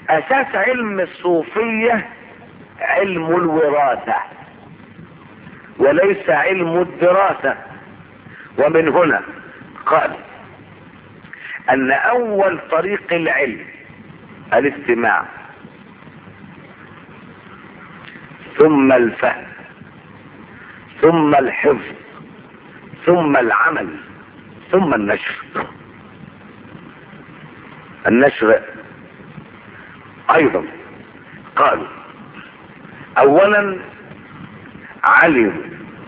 اساس علم الصوفية علم الوراثة وليس علم الدراسة ومن هنا قال ان اول طريق العلم الاستماع ثم الفهم ثم الحفظ ثم العمل ثم النشر النشر ايضا قالوا اولا علموا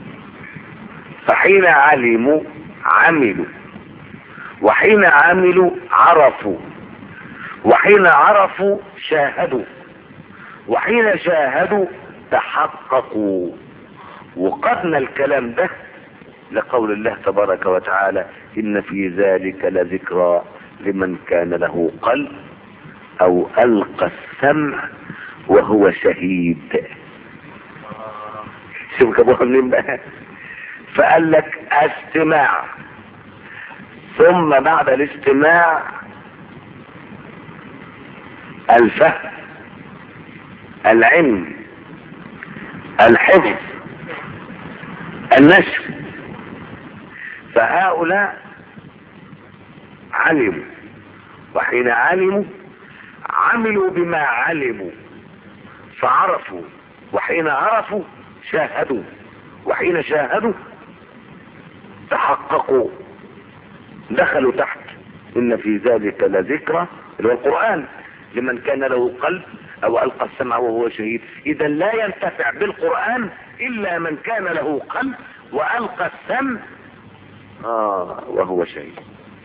فحين علموا عملوا وحين عملوا عرفوا وحين عرفوا شاهدوا وحين شاهدوا تحققوا وقدنا الكلام ده لقول الله تبارك وتعالى إن في ذلك لذكرى لمن كان له قلب أو ألقى السمع وهو شهيد شوف جابوها منين بقى فقال لك استماع ثم بعد الاستماع الفهم العلم الحفظ النشر فهؤلاء علموا وحين علموا عملوا بما علموا فعرفوا وحين عرفوا شاهدوا وحين شاهدوا تحققوا دخلوا تحت ان في ذلك لذكرى اللي هو القرآن لمن كان له قلب او القى السمع وهو شهيد اذا لا ينتفع بالقرآن الا من كان له قلب والقى السمع آه وهو شهيد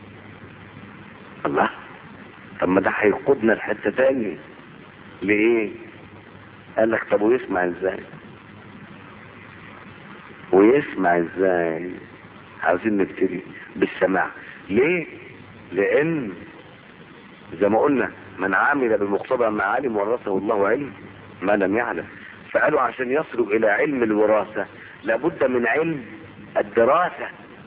الله طب ما ده هيقودنا لحته تاني لإيه قال لك طب ويسمع ازاي ويسمع ازاي عاوزين نبتدي بالسماع ليه لان زي ما قلنا من عامل بمقتضى ما علم ورثه الله علم ما لم يعلم فقالوا عشان يصلوا الى علم الوراثة لابد من علم الدراسة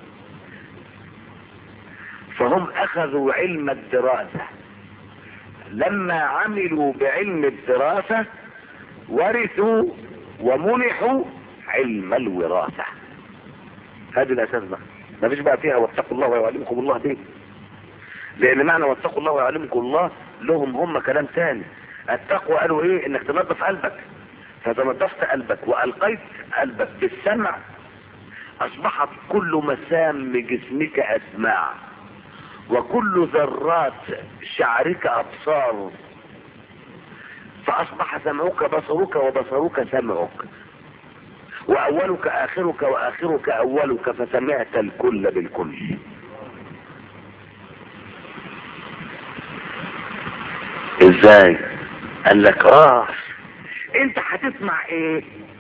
فهم اخذوا علم الدراسة لما عملوا بعلم الدراسة ورثوا ومنحوا علم الوراثة هذه الاساس بقى ما فيش بقى فيها واتقوا الله ويعلمكم الله دي لان معنى واتقوا الله ويعلمكم الله لهم هم كلام تاني التقوى قالوا ايه انك تنظف قلبك فتنظفت قلبك والقيت قلبك بالسمع اصبحت كل مسام جسمك اسماع وكل ذرات شعرك ابصار فاصبح سمعك بصرك وبصرك سمعك واولك اخرك واخرك اولك فسمعت الكل بالكل ازاي قال لك اه انت هتسمع ايه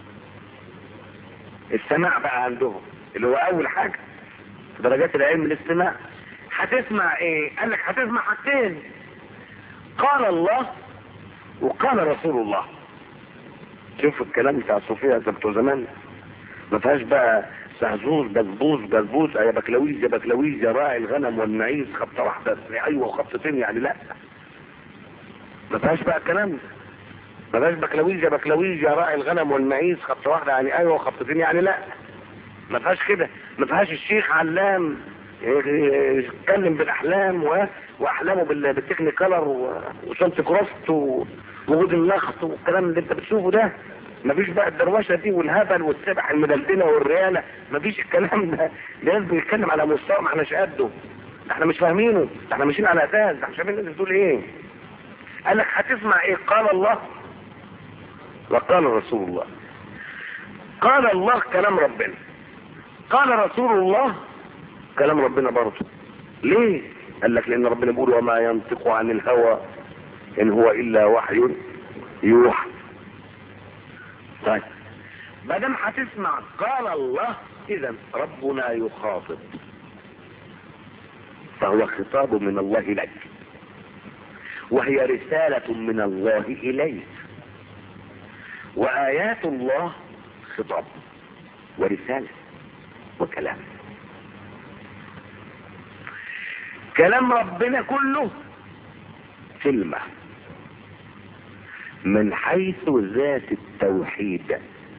السماع بقى عندهم اللي هو اول حاجة في درجات العلم الاستماع هتسمع ايه قال لك هتسمع حاجتين قال الله وقال رسول الله شوف الكلام بتاع الصوفية زي بتوع زمان ما فيهاش بقى سهزوز بزبوز بزبوز يا بكلاويز يا بكلاويز يا راعي الغنم والمعيز خبطة واحدة ايوه خبطتين يعني لا ما فيهاش بقى الكلام ده ما فيهاش بكلاويز يا بكلاويز يا راعي الغنم والمعيز خبطة واحدة يعني ايوه خبطتين يعني لا ما فيهاش كده ما فيهاش الشيخ علام يتكلم بالاحلام و... واحلامه بال... بالتكني كلر وشنط كروست و... وجود النخط والكلام اللي انت بتشوفه ده مفيش بقى الدروشه دي والهبل والسبح المدلدله والرياله مفيش الكلام ده الناس بيتكلم على مستوى ما احناش قده احنا مش فاهمينه احنا ماشيين على اساس احنا مش فاهمين الناس بتقول ايه قال لك هتسمع ايه قال الله وقال رسول الله قال الله كلام ربنا قال رسول الله كلام ربنا برضه ليه قال لك لان ربنا بيقول وما ينطق عن الهوى ان هو الا وحي يوحى طيب ما دام هتسمع قال الله اذا ربنا يخاطب فهو خطاب من الله لك وهي رسالة من الله إليك وآيات الله خطاب ورسالة وكلام كلام ربنا كله كلمة من حيث ذات التوحيد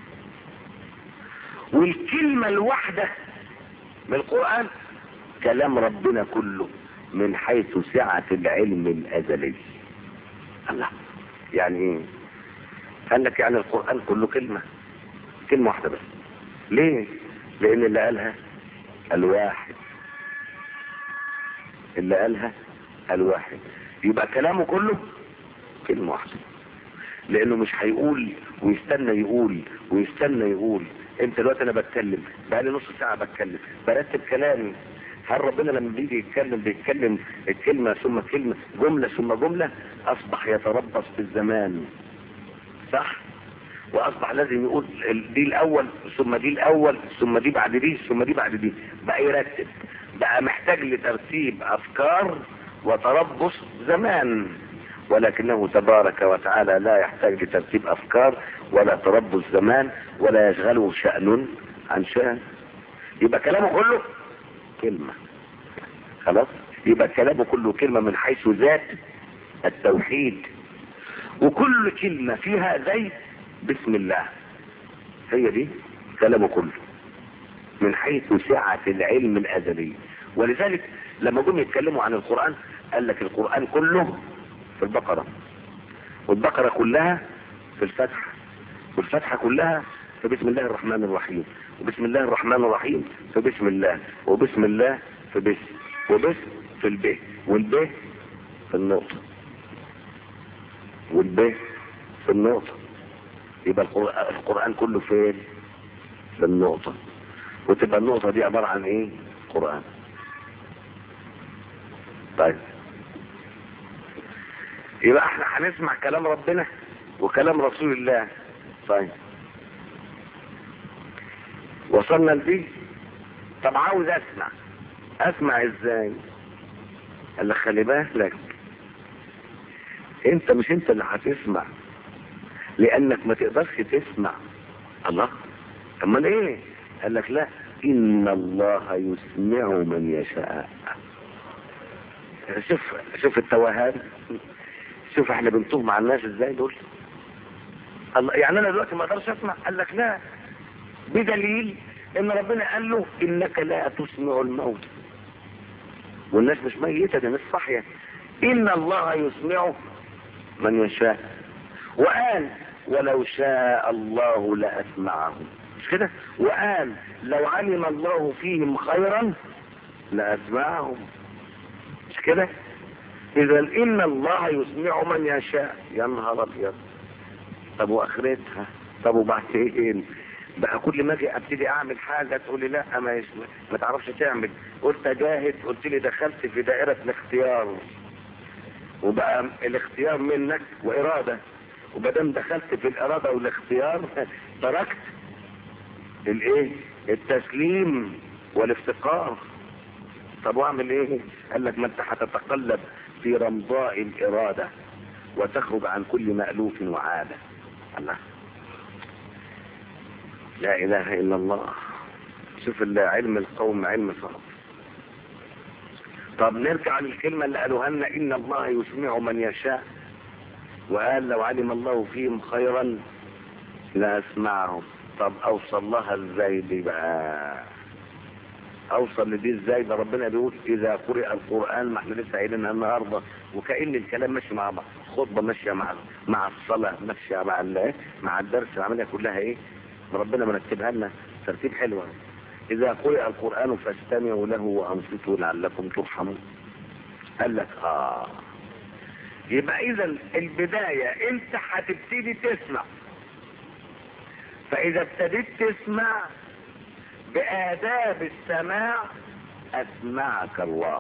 والكلمة الواحدة من القرآن كلام ربنا كله من حيث سعة العلم الأزلي الله يعني ايه قال لك يعني القرآن كله كلمة كلمة واحدة بس ليه لان اللي قالها الواحد اللي قالها الواحد يبقى كلامه كله كلمة واحدة لانه مش هيقول ويستنى يقول ويستنى يقول انت دلوقتي انا بتكلم بقالي نص ساعة بتكلم برتب كلامي هل ربنا لما بيجي يتكلم بيتكلم الكلمة ثم كلمة جملة ثم جملة اصبح يتربص بالزمان صح واصبح لازم يقول دي الاول ثم دي الاول ثم دي بعد دي ثم دي بعد دي بقى يرتب بقى محتاج لترتيب افكار وتربص زمان ولكنه تبارك وتعالى لا يحتاج لترتيب افكار ولا تربص زمان ولا يشغله شأن عن شأن يبقى كلامه كله كلمة خلاص يبقى كلامه كله كلمة من حيث ذات التوحيد وكل كلمة فيها زي بسم الله هي دي كلامه كله من حيث سعة العلم الأزلي ولذلك لما جم يتكلموا عن القرآن قال لك القرآن كله في البقرة والبقرة كلها في الفتح والفتحة كلها في بسم الله الرحمن الرحيم وبسم الله الرحمن الرحيم في بسم الله وبسم الله في بسم وبسم في الب والب في النقطة والب في النقطة يبقى القرآن, القرآن كله فين في النقطة وتبقى النقطة دي عبارة عن ايه قرآن طيب يبقى احنا هنسمع كلام ربنا وكلام رسول الله طيب وصلنا لدي طب عاوز اسمع اسمع ازاي قال لك خلي بالك انت مش انت اللي هتسمع لانك ما تقدرش تسمع الله امال ايه قال لك لا ان الله يسمع من يشاء شوف شوف التوهان شوف احنا بنتوه مع الناس ازاي دول الله يعني انا دلوقتي ما اقدرش اسمع قال لك لا بدليل ان ربنا قال له انك لا تسمع الموت والناس مش ميتة دي ناس صاحية ان الله يسمع من يشاء وقال ولو شاء الله لاسمعهم مش كده وقال لو علم الله فيهم خيرا لاسمعهم مش كده اذا ان الله يسمع من يشاء يا نهار ابيض طب واخرتها طب وبعدين بقى كل ما اجي ابتدي اعمل حاجه تقول لي لا ما يسمع ما تعرفش تعمل قلت اجاهد قلت لي دخلت في دائره الاختيار وبقى الاختيار منك واراده وبدام دخلت في الاراده والاختيار تركت الايه التسليم والافتقار طب واعمل ايه قال لك ما انت هتتقلب في رمضاء الاراده وتخرج عن كل مألوف وعاده الله لا اله الا الله شوف علم القوم علم صعب طب نرجع للكلمة اللي قالوها لنا ان الله يسمع من يشاء وقال لو علم الله فيهم خيرا لاسمعهم طب اوصل لها ازاي دي بقى اوصل لدي ازاي ده ربنا بيقول اذا قرئ القران ما احنا لسه قايلينها النهارده وكأن الكلام ماشي مع بعض خطبه ماشيه مع مع الصلاه ماشيه مع ال- مع الدرس العمليه كلها ايه ربنا مرتبها لنا ترتيب حلو اذا قرئ القران فاستمعوا له وانصتوا لعلكم ترحمون قال لك اه يبقى اذا البدايه انت هتبتدي تسمع فاذا ابتديت تسمع بآداب السماع أسمعك الله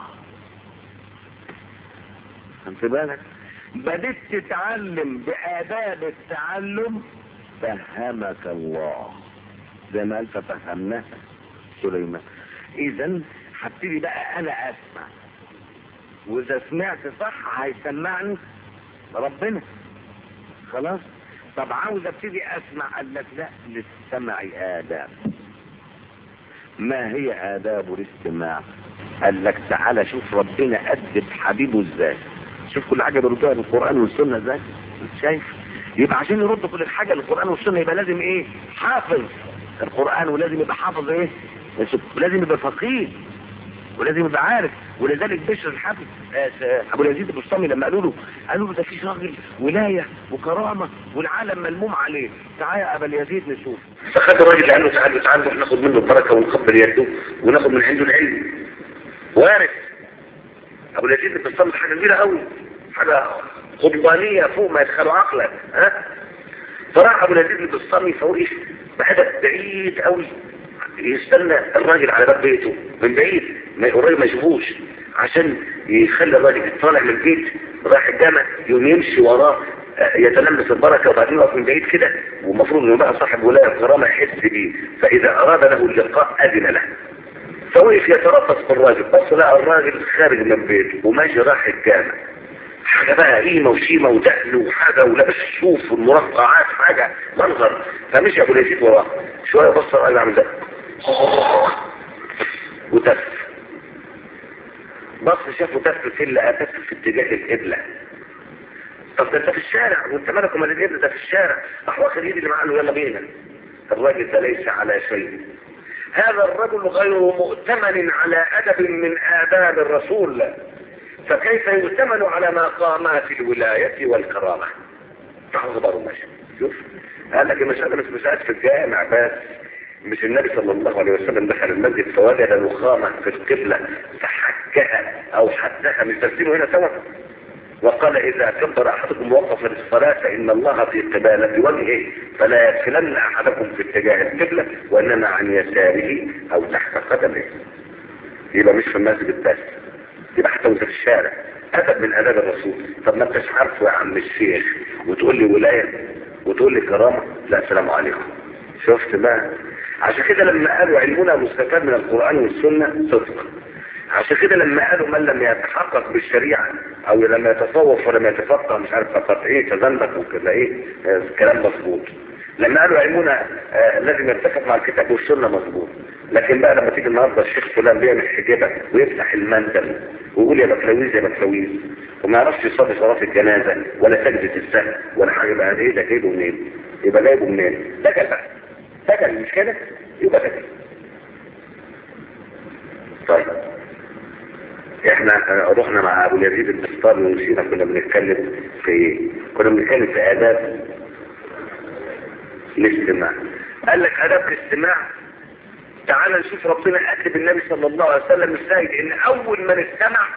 خدت بالك بديت تتعلم بآداب التعلم فهمك الله زي ما قال ففهمناها سليمان إذا هبتدي بقى أنا أسمع وإذا سمعت صح هيسمعني ربنا خلاص طب عاوز ابتدي اسمع قال لك لا للسمع آداب ما هي آداب الاستماع قال لك تعالى شوف ربنا أدب حبيبه ازاي شوف كل حاجة بردوها من القرآن والسنة ازاي شايف يبقى عشان يرد كل حاجه للقران والسنه يبقى لازم ايه حافظ القران ولازم يبقى حافظ ايه ولازم يبقى فقيه ولازم يبقى عارف ولذلك بشر الحافظ آه، ابو اليزيد البسطامي لما قالوا له قالوا له ده في راجل ولايه وكرامه والعالم ملموم عليه تعالى يا ابا اليزيد نشوف فخد الراجل قال له تعال تعال نروح ناخد منه البركه ونقبل يده وناخد من عنده العلم وارث ابو اليزيد البسطامي حاجه كبيره قوي حاجه قضبانيه فوق ما يدخلوا عقلك ها فراح ابو اليزيد البسطامي فوقف بعد بعيد قوي يستنى الراجل على باب بيته من بعيد ما الراجل ما يشوفوش عشان يخلي الراجل طالع من البيت رايح الجامع يوم يمشي وراه آه، يتلمس البركه وبعدين يقف من بعيد كده والمفروض انه بقى صاحب ولايه كرامه يحس بيه فاذا اراد له اللقاء اذن له فوقف يتربص بالراجل بص لقى الراجل خارج من بيته وماشي راح الجامع حاجه بقى قيمه وشيمه ودقن وحاجه ولابس صوف والمرقعات حاجه منظر فمشي ابو اليزيد وراه شويه بص الراجل عامل ده وتف بص شافه تف في اللي تف في اتجاه القبله طب ده انت في الشارع وانت مالك ومال القبله ده في الشارع راح واخد ايدي اللي معاه قال له يلا بينا الراجل ده ليس على شيء هذا الرجل غير مؤتمن على ادب من اداب الرسول فكيف يؤتمن على مقامات الولايه والكرامه تحضر ماشي شوف قال لك المساله مش مساله في الجامع بس مش النبي صلى الله عليه وسلم دخل المسجد فوجد نخامة في القبلة فحكها او حدها مش ترسمه هنا سوا وقال اذا كبر احدكم وقف للصلاة فان الله في قبالة وجهه فلا يدخلن احدكم في اتجاه القبلة وانما عن يساره او تحت قدمه يبقى مش في المسجد بس يبقى حتى وانت في الشارع ادب من اداب الرسول طب ما انتش عارفه يا عم الشيخ وتقول لي ولايه وتقول لي كرامه لا السلام عليكم شفت بقى عشان كده لما قالوا علمنا مستفاد من القرآن والسنة صدق عشان كده لما قالوا من لم يتحقق بالشريعة او لم يتصوف ولم يتفقه مش عارف فقط ايه تزندق وكذا ايه آه، كلام مظبوط لما قالوا علمنا آه لازم يتفق مع الكتاب والسنة مظبوط لكن بقى لما تيجي النهارده الشيخ فلان بيعمل حجابه ويفتح المندل ويقول يا بكلاويز يا بكلاويز وما يعرفش يصلي صلاه الجنازه ولا سجده السهو ولا حاجه بقى ايه ده جايبه منين؟ يبقى جايبه منين؟ ده كده سكن مش كده يبقى سكن طيب احنا رحنا مع ابو اليزيد البسطامي ومشينا كنا بنتكلم في كنا بنتكلم في اداب الاستماع قال لك اداب الاستماع تعال نشوف ربنا اكتب النبي صلى الله عليه وسلم ازاي ان اول من استمع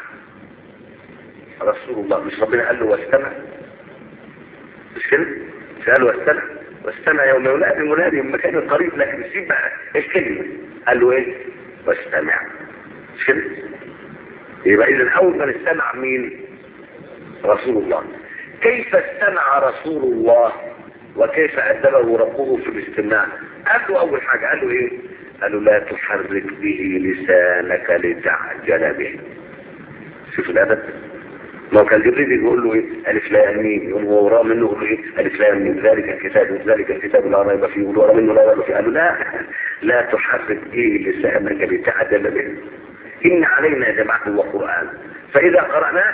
رسول الله مش ربنا قال له واستمع مش كده مش قال له واستمع واستمع يوم ينادي منادي من مكان قريب لكن سيب بقى الكلمة قال له ايه واستمع مش كده يبقى اذا اول من استمع مين رسول الله كيف استمع رسول الله وكيف ادبه ربه في الاستماع قال له اول حاجة قال له ايه قال له لا تحرك به لسانك لتعجل به شوف الادب ما هو كان جبريل يقول له ايه الف لام ميم يقول هو وراه منه يقول له ايه الف لام ميم ذلك الكتاب ذلك الكتاب لا ريب فيه يقول وراه منه لا ريب فيه قال له لا لا تحرك به لسانك لتعجل به ان علينا جماعه وقران فاذا قراناه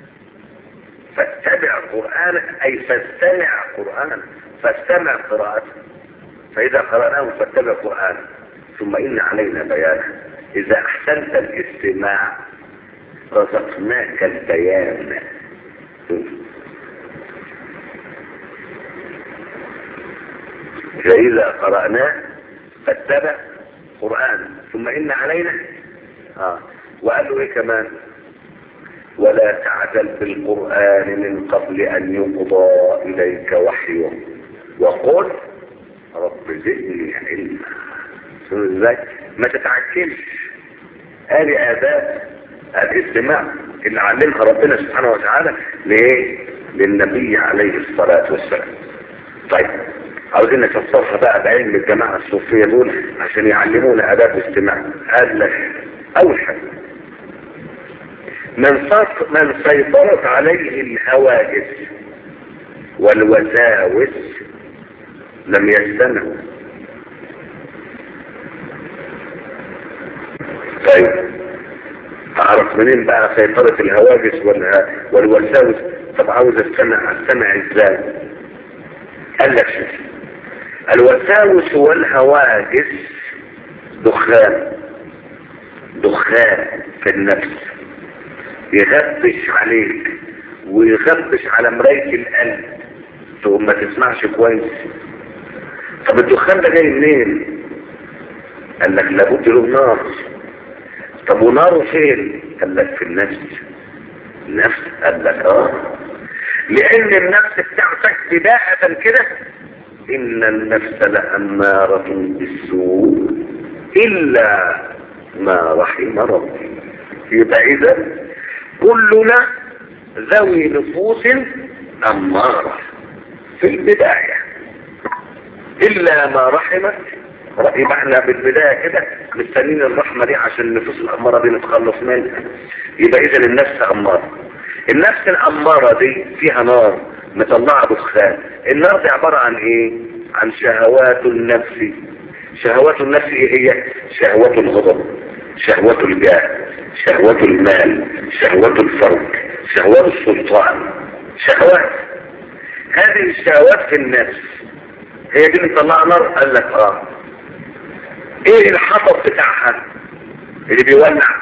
فاتبع قرآن أي فاستمع قرآن فاستمع قراءته فإذا قرأناه فاتبع قرآن ثم إن علينا بيانه إذا أحسنت الاستماع رزقناك البيان فإذا قرأناه فاتبع قرآن ثم إن علينا آه. وقال له إيه كمان ولا تعجل بالقرآن من قبل أن يقضى إليك وحيه وقل رب زدني علما ازاي ما تتعجلش ادي آداب الاستماع اللي علمها ربنا سبحانه وتعالى لايه للنبي عليه الصلاة والسلام طيب عاوزين نفسرها بقى بعلم الجماعة الصوفية دول عشان يعلمونا آداب الاستماع قال لك أول حاجة من صف من سيطرت عليه الهواجس والوساوس لم يستمع طيب اعرف منين بقى سيطرة الهواجس والوساوس طب عاوز استمع استمع ازاي قال لك شوف الوساوس والهواجس دخان دخان في النفس يغبش عليك ويغبش على مراية القلب تقوم ما تسمعش كويس طب الدخان ده جاي منين قال لك لابد له نار طب وناره فين قال لك في النفس النفس قال لك اه لان النفس بتاعتك بداية كده ان النفس لأمارة بالسوء الا ما رحم ربي يبقى اذا كلنا ذوي نفوس امارة في البداية الا ما رحمت يبقى احنا بالبداية كده مستنين الرحمة دي عشان النفوس الامارة دي نتخلص منها يبقى اذا النفس امارة النفس الامارة دي فيها نار مطلعة دخان النار دي عبارة عن ايه عن شهوات النفس شهوات النفس ايه هي شهوات الغضب شهوات الجاه شهوات المال شهوات الفرج شهوات السلطان شهوات هذه الشهوات في النفس هي دي اللي مطلعها نار قال لك اه ايه الحطب بتاعها اللي بيولع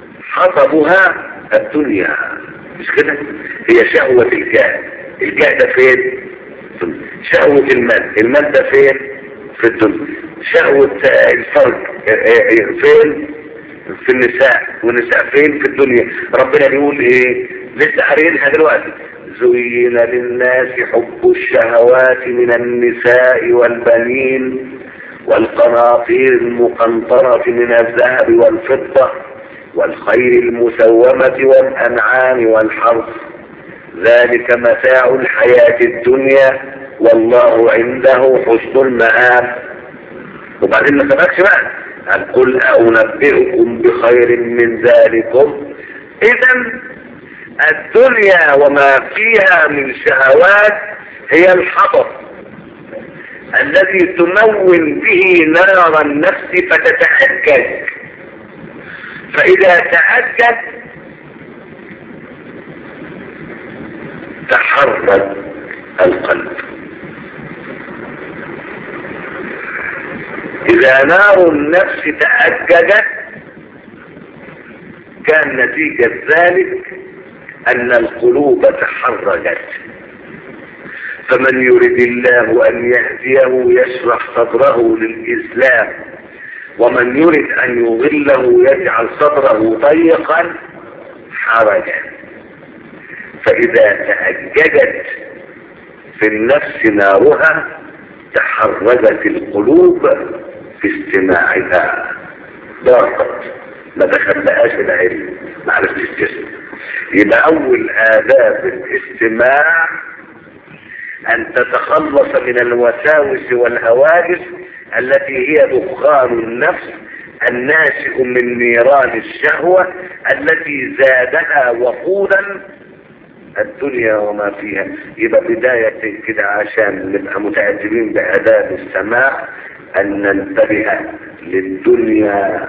حطبها الدنيا مش كده هي شهوة الجاه الجاه ده فين شهوة المال المال ده فين في الدنيا شهوة الفرج فين في النساء والنساء فين في الدنيا ربنا بيقول ايه لسه قارينها دلوقتي زين للناس حب الشهوات من النساء والبنين والقناطير المقنطرة من الذهب والفضة والخير المسومة والأنعام والحرث ذلك متاع الحياة الدنيا والله عنده حسن المآب وبعدين ما سبقش بقى قال قل أنبئكم بخير من ذلكم إذا الدنيا وما فيها من شهوات هي الحطب الذي تمول به نار النفس فتتأكد فإذا تأكد تحرك القلب إذا نار النفس تأججت كان نتيجة ذلك أن القلوب تحرجت فمن يرد الله أن يهديه يشرح صدره للإسلام ومن يرد أن يضله يجعل صدره ضيقا حرجا فإذا تأججت في النفس نارها تحرجت القلوب في استماعها ضاقت ما دخلناش العلم ما عرفتش تسمع يبقى أول آداب الاستماع أن تتخلص من الوساوس والهواجس التي هي دخان النفس الناشئ من نيران الشهوة التي زادها وقودا الدنيا وما فيها يبقى بداية كده عشان نبقى متعجبين بآداب السماع أن ننتبه للدنيا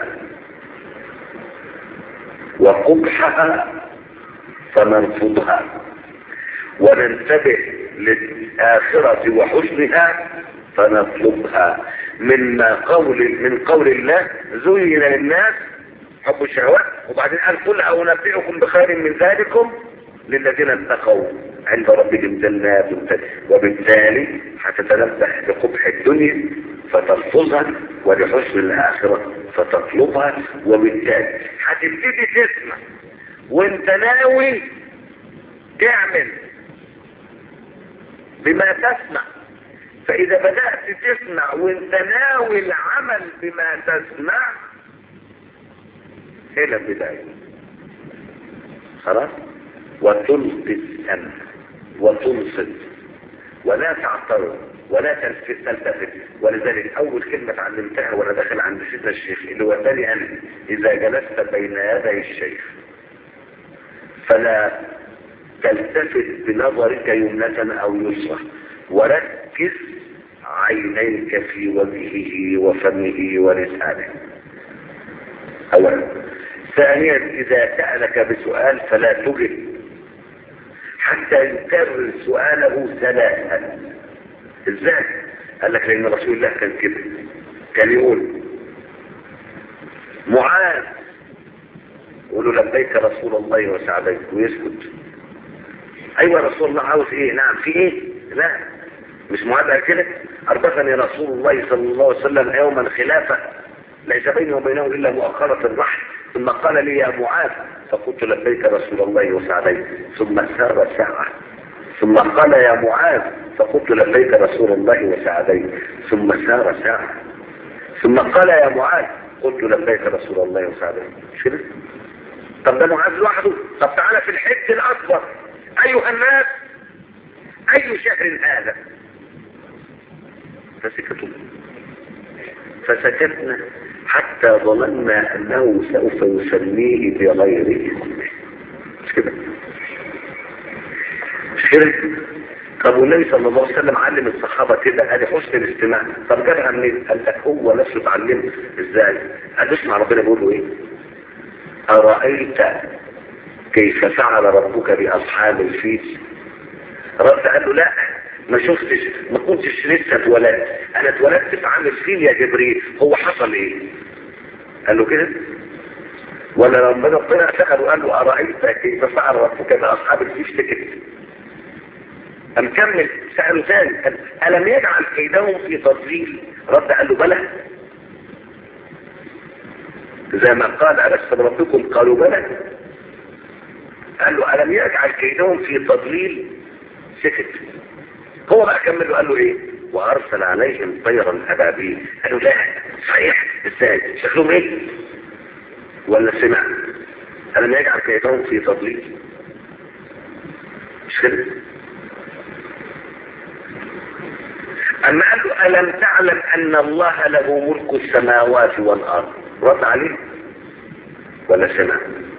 وقبحها فنرفضها وننتبه للآخرة وحسنها فنطلبها مما قول من قول الله زين للناس حب الشهوات وبعدين قال قل أنبئكم بخير من ذلكم للذين اتقوا عند ربهم جنات وبالتالي هتتنبه لقبح الدنيا فتلفظها ولحسن الآخرة فتطلبها وبالتالي هتبتدي تسمع وانت ناوي تعمل بما تسمع فإذا بدأت تسمع وانت ناوي العمل بما تسمع هنا البداية خلاص وتلقي السمع وتنصت ولا تعترض ولا تلفت تلتفت ولذلك اول كلمة اتعلمتها وانا داخل عند سيدنا الشيخ اللي هو ثانيا اذا جلست بين يدي الشيخ فلا تلتفت بنظرك يمنة او يسرى وركز عينيك في وجهه وفمه ولسانه اولا ثانيا اذا سألك بسؤال فلا تجب حتى يكرر سؤاله ثلاثا ازاي قال لك لان رسول الله كان كده كان يقول معاذ يقول له لبيك رسول الله وسعديك ويسكت ايوه رسول الله عاوز ايه نعم في ايه لا مش معاذ قال كده اربثني رسول الله صلى الله عليه وسلم يوما خلافه ليس بيني وبينه الا مؤخره الرحل ثم قال لي يا معاذ فقلت لبيك رسول الله وسعديك ثم سار ساعه ثم قال يا معاذ فقلت لبيك رسول الله وسعديك ثم سار ساعه ثم قال يا معاذ قلت لبيك رسول الله وسعديك مش كده طب ده معاذ لوحده طب تعالى في الحج الاكبر ايها الناس اي شهر هذا فسكتوا فسكتنا حتى ظننا انه سوف يسميه بغير اسمه مش كده مش كده طب والنبي صلى الله عليه وسلم علم الصحابة كده ادي حسن الاستماع طب جابها منين قال لك هو نفسه اتعلم ازاي قال اسمع ربنا بيقول له ايه أرأيت كيف فعل ربك بأصحاب الفيل رد قال له لا ما شفتش ما كنتش لسه اتولدت انا اتولدت في عام الفيل يا جبريل هو حصل ايه قال له كده ولا لما ربنا سأله قال له أرأيت كيف فعل ربك بأصحاب الفيل سكت أم كمل سأله ثاني قال ألم يجعل كيدهم في تضليل رد قال له بلى زي ما قال ألست بربكم قالوا بلى قال له ألم يجعل كيدهم في تضليل سكت هو بقى كمل له قال له ايه وارسل عليهم طيرا ابابيل قالوا لا صحيح ازاي شكلهم ايه ولا سمع ألم يجعل كيدهم في تضليل مش كده أما قال له ألم تعلم أن الله له ملك السماوات والأرض رد عليه ولا سمع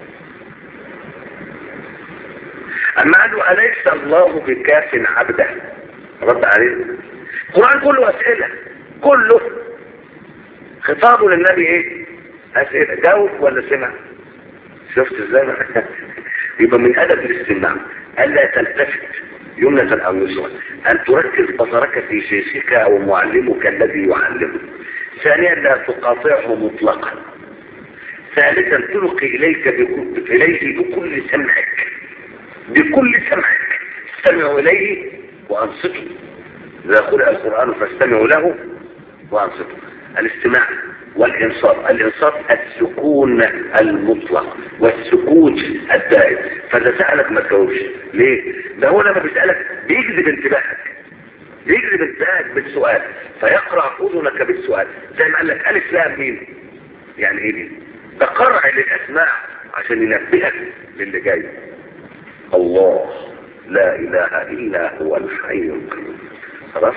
أما قال له أليس الله بكاف عبده رد عليه القرآن كله أسئلة كله خطابه للنبي ايه أسئلة جاوب ولا سمع شفت ازاي يبقى من أدب الاستماع ألا تلتفت يمنة أو يسرى أن تركز بصرك في شيخك أو معلمك الذي يعلمك ثانيا لا تقاطعه مطلقا ثالثا تلقي إليك بكل إليه بكل سمعك بكل سمعك استمعوا إليه وأنصتوا إذا قرأ القرآن فاستمعوا له وأنصتوا الاستماع والإنصات الإنصات السكون المطلق والسكوت الدائم فإذا سألك ما تجاوبش ليه؟ ده هو لما بيسألك بيجذب انتباهك بيجذب انتباهك بالسؤال فيقرأ أذنك بالسؤال زي ما قال لك ألف لام مين يعني إيه دي؟ ده قرع للأسماع عشان ينبهك للي جاي الله لا إله إلا هو الحي القيوم خلاص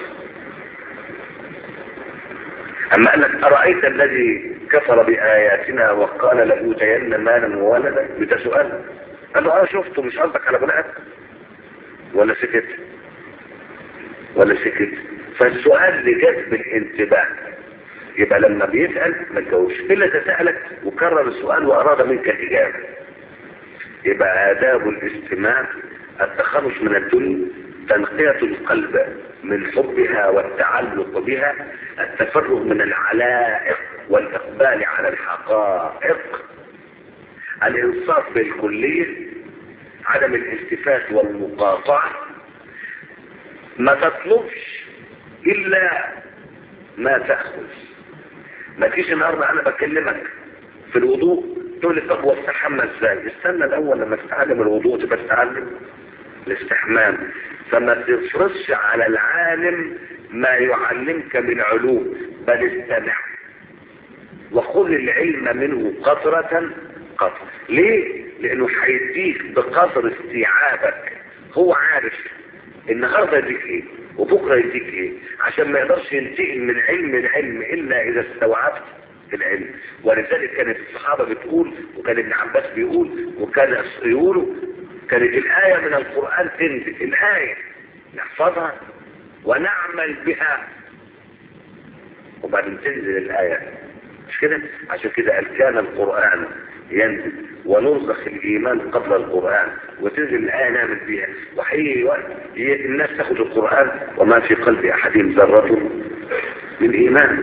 أما قال لك أرأيت الذي كفر بآياتنا وقال لأوتين مالا وولدا ده سؤال قال له أنا شفته مش قصدك على بنات ولا سكت ولا سكت فالسؤال لجذب الانتباه يبقى لما بيسأل ما تجاوبش إلا تسألك وكرر السؤال وأراد منك الإجابة يبقى آداب الاستماع التخلص من الدنيا تنقية القلب من حبها والتعلق بها التفرغ من العلائق والإقبال على الحقائق الإنصاف بالكلية عدم الالتفات والمقاطعة ما تطلبش إلا ما تأخذ ما تيجي النهارده أنا بكلمك في الوضوء تقول لي طب واستحمى ازاي استنى الأول لما تتعلم الوضوء تبقى تتعلم الاستحمام فما تفرضش على العالم ما يعلمك من علوم بل استمع وخذ العلم منه قطرة قطرة ليه؟ لانه هيديك بقدر استيعابك هو عارف النهارده يديك ايه وبكره يديك ايه عشان ما يقدرش ينتقل من علم لعلم الا اذا استوعبت العلم ولذلك كانت الصحابه بتقول وكان ابن عباس بيقول وكان يقولوا كانت الآية من القرآن تنزل الآية نحفظها ونعمل بها وبعدين تنزل الآية مش كده عشان كده قال كان القرآن ينزل ونرسخ الايمان قبل القرآن وتنزل الآية نعمل بيها وحي وقت ي- الناس تاخد القرآن وما في قلب احدهم ذرة من ايمان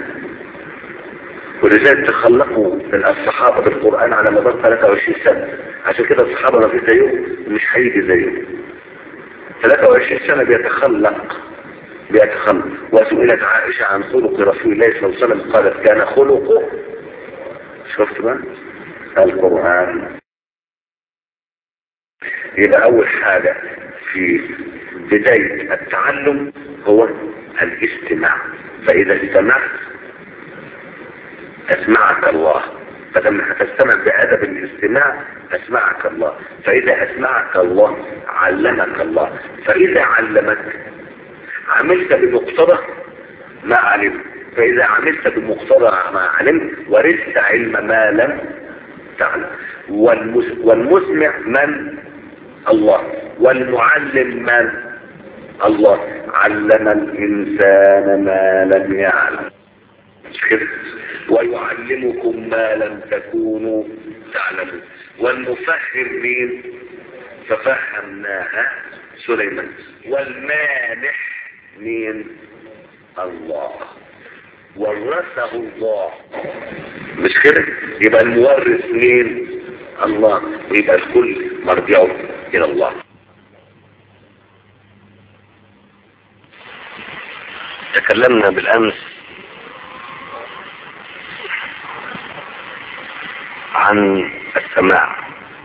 ولذلك تخلقوا الصحابة بالقرآن على مدار 23 سنة عشان كده الصحابة ما في زيهم مش هيجي زيهم 23 سنة بيتخلق بيتخلق وسئلت عائشة عن خلق رسول الله صلى الله عليه وسلم قالت كان خلقه شفت بقى القرآن يبقى أول حاجة في بداية التعلم هو الاستماع فإذا استمعت أسمعك الله فلما هتستمع بأدب الاستماع أسمعك الله فإذا أسمعك الله علمك الله فإذا علمك عملت بمقتضى ما علمت فإذا عملت بمقتضى ما علمت ورثت علم ما لم تعلم والمس- والمسمع من الله والمعلم من الله علم الإنسان ما لم يعلم مش كده ويعلمكم ما لم تكونوا تعلمون والمفهم مين ففهمناها سليمان والمانح مين الله ورثه الله مش كده يبقى المورث مين الله ويبقى الكل مرجعه الى الله تكلمنا بالأمس عن السماع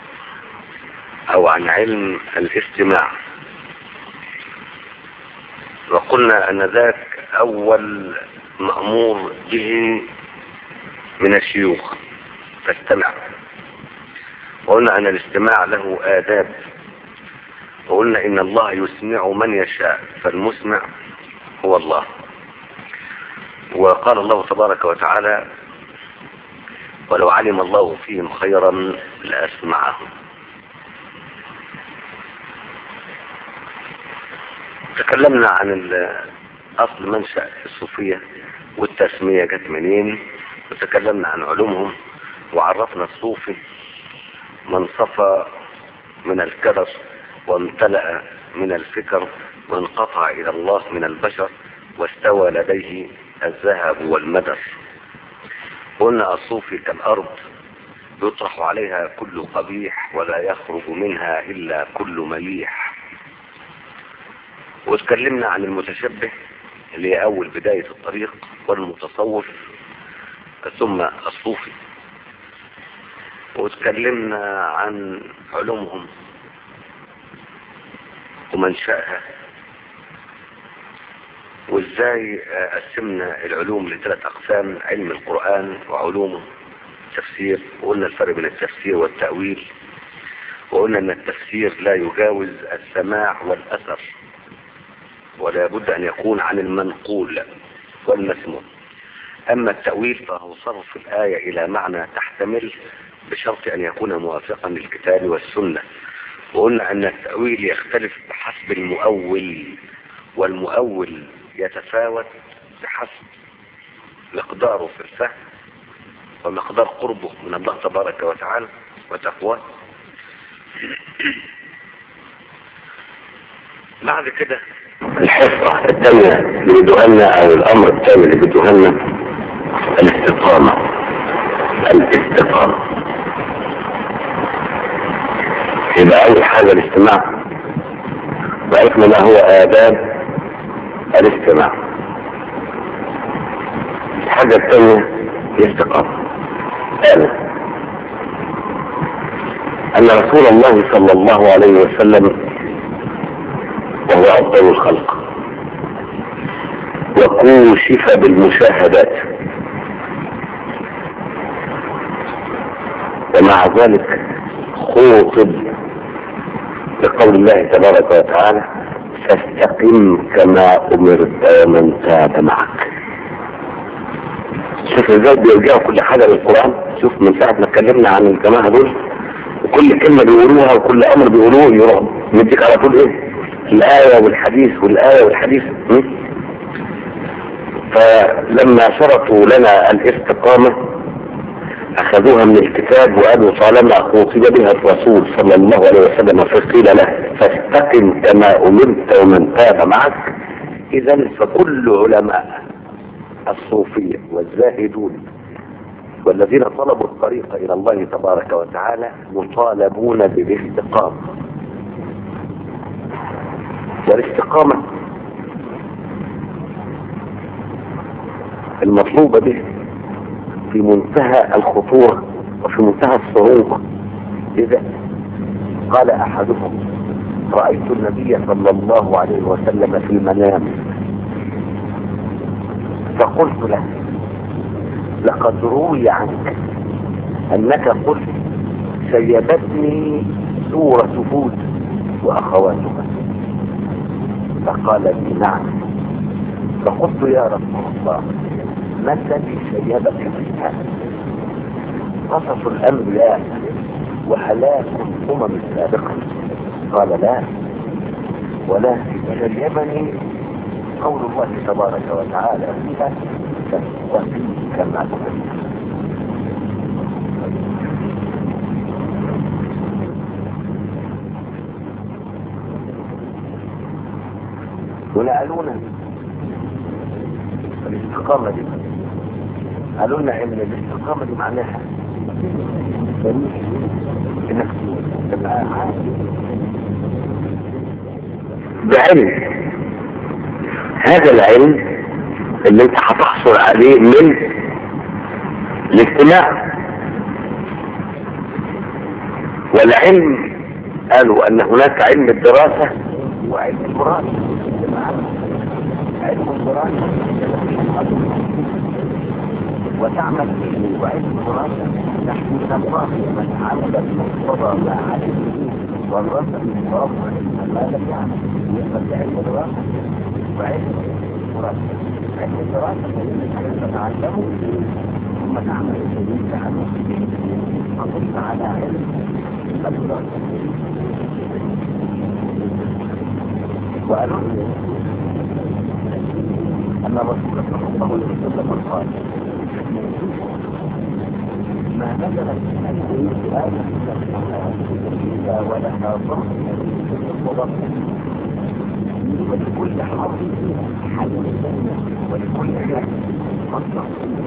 أو عن علم الاستماع وقلنا أن ذاك أول مأمور به من الشيوخ فاستمع وقلنا أن الاستماع له آداب وقلنا إن الله يسمع من يشاء فالمسمع هو الله وقال الله تبارك وتعالى ولو علم الله فيهم خيرا لأسمعهم تكلمنا عن ال- أصل منشأ الصوفية والتسمية جت منين وتكلمنا عن علومهم وعرفنا الصوفي من صفى من الكدر وامتلأ من الفكر وانقطع إلى الله من البشر واستوى لديه الذهب والمدر قلنا الصوفي كالأرض يطرح عليها كل قبيح ولا يخرج منها إلا كل مليح واتكلمنا عن المتشبه اللي هي أول بداية الطريق والمتصوف ثم الصوفي واتكلمنا عن علومهم ومنشأها وازاي قسمنا العلوم لثلاث اقسام علم القرآن وعلومه التفسير وقلنا الفرق بين التفسير والتأويل وقلنا ان التفسير لا يجاوز السماع والاثر ولا بد ان يكون عن المنقول والمسموع اما التأويل فهو صرف الآية الى معنى تحتمل بشرط ان يكون موافقا للكتاب والسنة وقلنا ان التأويل يختلف بحسب المؤول والمؤول يتفاوت بحسب مقداره في الفهم ومقدار قربه من الله تبارك وتعالى وتقواه بعد كده الحفظة الثانية اللي بدوها لنا او الامر الثاني اللي بدوها لنا الاستقامة الاستقامة يبقى اول حاجة الاستماع وعرفنا ما هو آداب الاستماع الحاجة الثانية الاستقامة ثالث أن رسول الله صلى الله عليه وسلم وهو أفضل الخلق وكوشف بالمشاهدات ومع ذلك خوطب بقول الله تبارك وتعالى فاستقم كما امرت ومن تاب معك شوف ازاي بيرجعوا كل حاجه للقران شوف من ساعه ما اتكلمنا عن الجماعه دول وكل كلمه بيقولوها وكل امر بيقولوه يروح مديك على طول ايه الايه والحديث والايه والحديث م? فلما شرطوا لنا الاستقامه اخذوها من الكتاب وقالوا طالما اوصي بها الرسول صلى الله عليه وسلم فقيل له فاستقم كما امرت ومن تاب معك اذا فكل علماء الصوفيه والزاهدون والذين طلبوا الطريق الى الله تبارك وتعالى مطالبون بالاستقامه والاستقامه المطلوبه به في منتهى الخطورة وفي منتهى الصعوبة إذا قال أحدهم رأيت النبي صلى الله عليه وسلم في المنام فقلت له لقد روي عنك أنك قلت سيبتني سورة هود وأخواتها فقال لي نعم فقلت يا رسول الله ما الذي شيبك في هذا قصص الانبياء وهلاك الامم السابقه قال لا ولكن شيبني قول الله تبارك وتعالى فيها وفيك ما تبين ونقلونا الاستقامة دي قالوا لنا ان الاستقامة دي معناها انك تبقى بعلم هذا العلم اللي انت هتحصل عليه من الاجتماع والعلم قالوا ان هناك علم الدراسة وعلم الدراسة علم الدراسة وتعمل به وعلم الدراسة نحن نبقى من عمل بمقتضى ما عليه والرسل يتوفر ما لم يعمل يقبل علم الدراسة وعلم الدراسة علم الدراسة تتعلمه ثم تعمل به تعمل فضلت على علم الدراسة وقالوا أن الرسول صلى الله عليه وسلم قال ما نزلت هذه الآية إلا ولها ضغط وضغط ولكل حرف حل ولكل حرف مصدر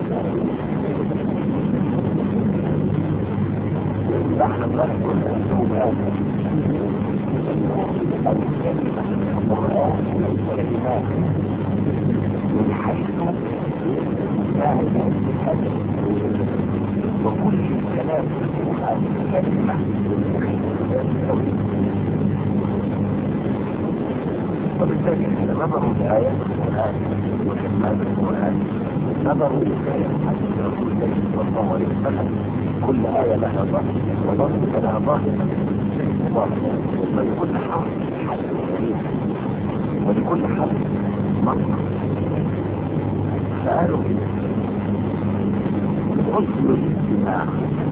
نحن نذكر الأسلوب الكلمة القرآن والكلمات من حيث وكل الكلام في القرآن كلمة وبالتالي إذا نظروا لآيات القرآن وكلمات القرآن نظروا لآيات حديث رسول الله صلى الله عليه وسلم كل آية لها ظاهر وظاهر لها ظاهر ولكل حرف حرف ولكل حرف مصدر فقالوا حسن الاستماع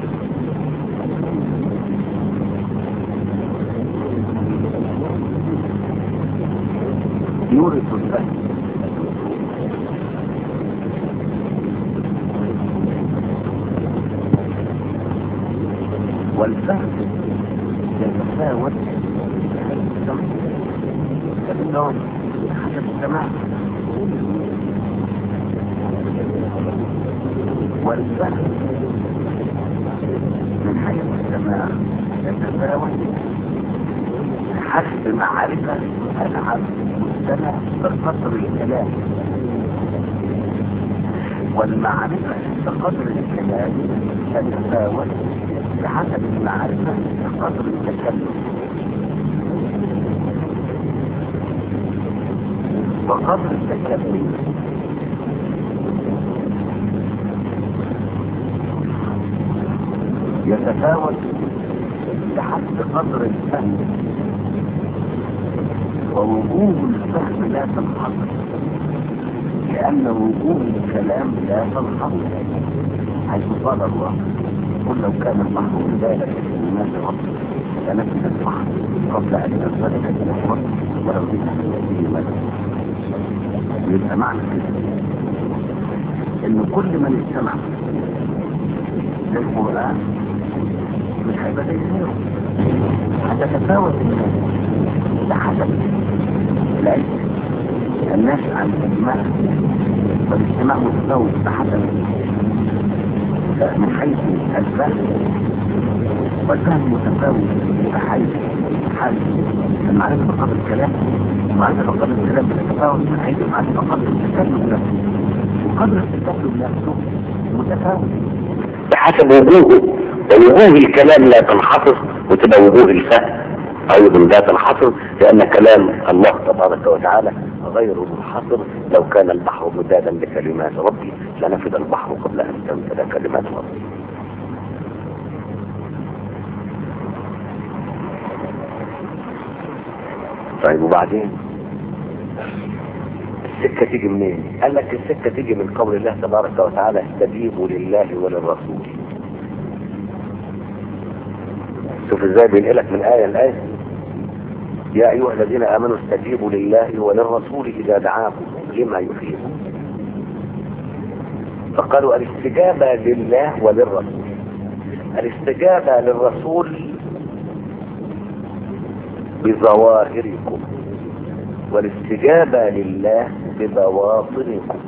يورث الفهم والفهم يتفاوت كالنوم حسب السماع والفهم من حيث السماع يتفاوت حسب معرفة العبد المستمع بقدر الكلام والمعرفة بقدر الكلام تتفاوت بحسب المعرفة بقدر التكلم وقدر التكلم يتفاوت بحسب قدر الفهم ووجوه الفهم لا تنحصر لأن وجوه الكلام لا تنحصر حيث قال الله قل لو كان البحر كذلك الناس ربي لنفذ البحر قبل أن ينفذك الأسود ولو جئت به مدى يبقى معنى كده إن كل من استمع للقرآن مش هيبقى زي غيره هتتفاوت الناس بحسب العلم الناس عن الاجتماع والاجتماع متفاوت بحسب من حيث الفهم والفهم متفاوت بحيث حال المعرفة بقدر الكلام المعرفة بقدر الكلام بتتفاوت من حيث المعرفة بقدر التكلم نفسه وقدر التكلم نفسه متفاوت بحسب وجوهه ووجوه الكلام لا تنحصر وتبقى وجوه الفهم ايضا لا تنحصر لان كلام الله تبارك وتعالى غير منحصر لو كان البحر مدادا لكلمات ربي لنفد البحر قبل ان تنفذ كلمات ربي طيب وبعدين السكة تيجي منين قال لك السكة تيجي من قول الله تبارك وتعالى استجيبوا لله وللرسول شوف ازاي بينقلك من آية لآية يا أيها الذين آمنوا استجيبوا لله وللرسول إذا دعاكم لما يفيدكم فقالوا الاستجابة لله وللرسول الاستجابة للرسول بظواهركم والاستجابة لله ببواطنكم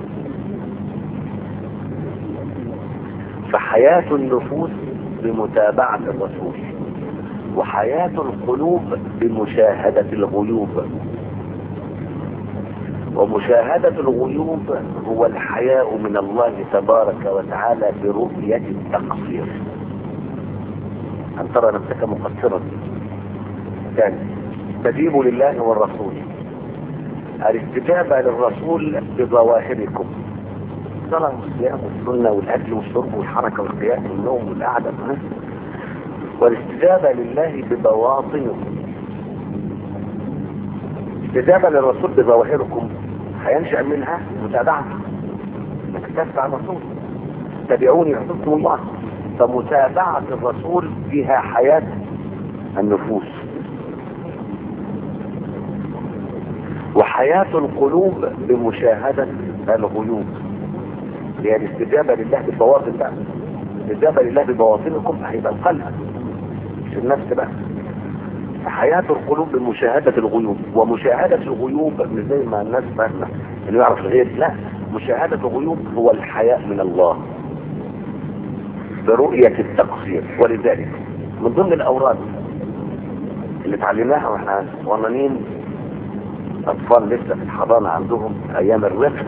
فحياة النفوس بمتابعة الرسول وحياة القلوب بمشاهدة الغيوب ومشاهدة الغيوب هو الحياء من الله تبارك وتعالى برؤية التقصير أن ترى نفسك مقصرا ثاني استجيبوا لله والرسول الاستجابة للرسول بظواهركم الصلاة والصيام والسنة والأكل والشرب والحركة والقيام والنوم والقعدة والاستجابة لله ببواطنكم استجابة للرسول بظواهركم هينشأ منها متابعة انك تتبع الرسول تبعوني يحببكم الله فمتابعة الرسول فيها حياة النفوس وحياة القلوب بمشاهدة الغيوب هي الاستجابة لله بالبواطن بقى الاستجابة لله ببواطنكم هيبقى القلب مش النفس بقى حياة القلوب بمشاهدة الغيوب ومشاهدة الغيوب مش زي ما الناس فاهمة انه يعرف الغيب لا مشاهدة الغيوب هو الحياء من الله برؤية التقصير ولذلك من ضمن الأوراد اللي اتعلمناها واحنا صغنانين أطفال لسه في الحضانة عندهم أيام الرفق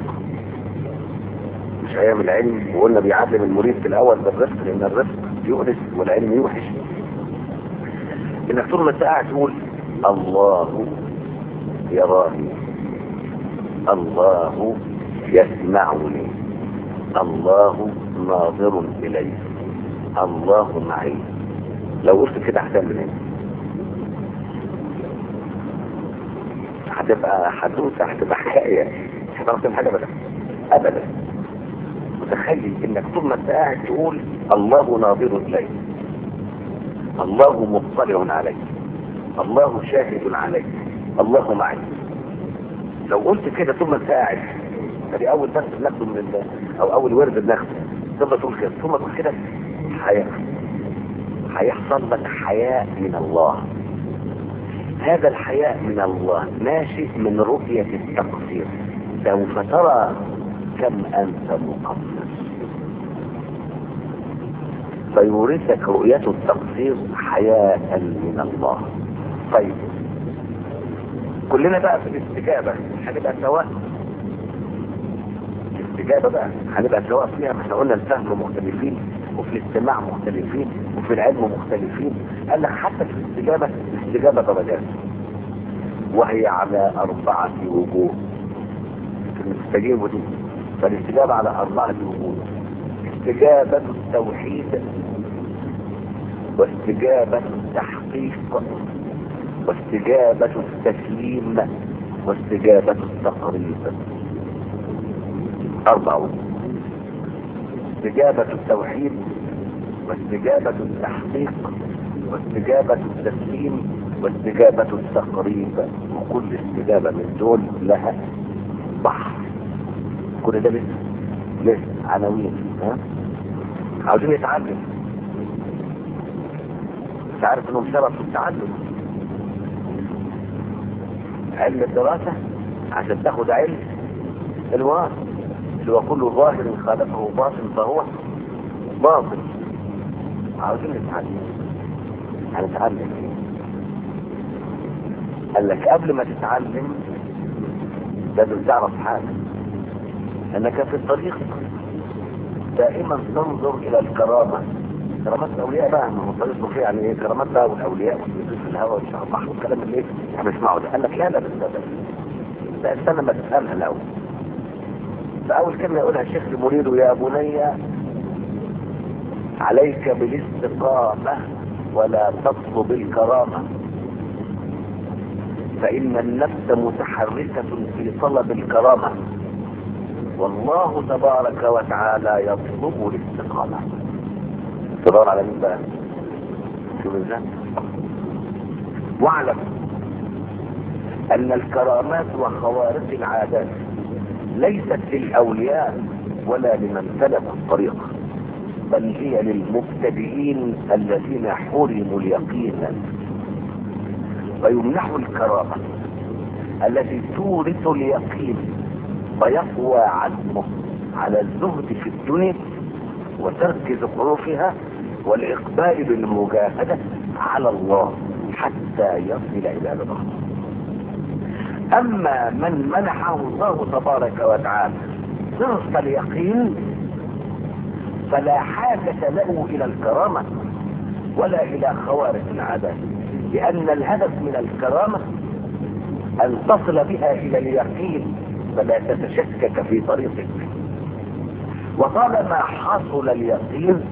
مش أيام العلم وقلنا بيعلم المريد في الأول بالرفق لأن الرفق يؤنس والعلم يوحش إنك طول ما أنت قاعد تقول الله يراني الله يسمعني الله ناظر إلي الله معي لو قلت كده هتعمل ايه؟ هتبقى حدوثة هتبقى حكاية مش هتعرف تعمل حاجة ابدا ابدا متخيل انك طول ما انت قاعد تقول الله ناظر الي الله مطلع علي الله شاهد علي الله معي لو قلت كده طول ما انت قاعد ادي اول درس بناخده من ال- او اول ورد بناخده ثم تقول كده ثم تقول كده هيحصل هيحصل لك حياء من الله هذا الحياء من الله ناشئ من رؤية التقصير سوف ترى كم أنت مقصر فيورثك رؤية التقصير حياء من الله طيب كلنا بقى في الاستجابة هنبقى سواء الاستجابة بقى هنبقى سواء فيها ما احنا قلنا الفهم مختلفين وفي الاستماع مختلفين وفي العلم مختلفين قال لك حتى في الاستجابة الاستجابة درجات وهي على أربعة وجوه في المستجيب دي فالاستجابة على أربعة وجوه استجابة التوحيد واستجابة التحقيق واستجابة التسليم واستجابة التقريب أربع وجوه استجابة التوحيد واستجابة التحقيق واستجابة التسليم واستجابة التقريب وكل استجابة من دول لها بحر كل ده لسه لسه عناوين ها عاوزين يتعلم انت عارف انهم سبب في التعلم علم الدراسة عشان تاخد علم الوراثة اللي هو كل ظاهر خالفه باطن فهو باطن عاوزين نتعلم هنتعلم ايه قال لك قبل ما تتعلم لازم تعرف حاجة انك في الطريق دائما تنظر الى الكرامة كرامات الاولياء بقى ما هو الطريق فيه يعني ايه كرامات بقى والاولياء والنزول في الهواء والشعر البحر والكلام اللي ايه احنا بنسمعه ده قال لك لا لا بس ده لا استنى ما تفهمها الاول فاول كلمة يقولها الشيخ لمريده يا بني عليك بالاستقامة ولا تطلب الكرامة فإن النفس متحركة في طلب الكرامة والله تبارك وتعالى يطلب الاستقامة تدور على مين بقى شوف ازاي واعلم ان الكرامات وخوارق العادات ليست للاولياء ولا لمن سلك الطريق بل هي للمبتدئين الذين حرموا اليقين ويمنحوا الكرامة التي تورث اليقين فيقوى عزمه على الزهد في الدنيا وترك زخرفها والإقبال بالمجاهدة على الله حتى يصل إلى رضاه أما من منحه الله تبارك وتعالى صرف اليقين فلا حاجة له إلى الكرامة ولا إلى خوارق العادات لأن الهدف من الكرامة أن تصل بها إلى اليقين فلا تتشكك في طريقك وطالما حصل اليقين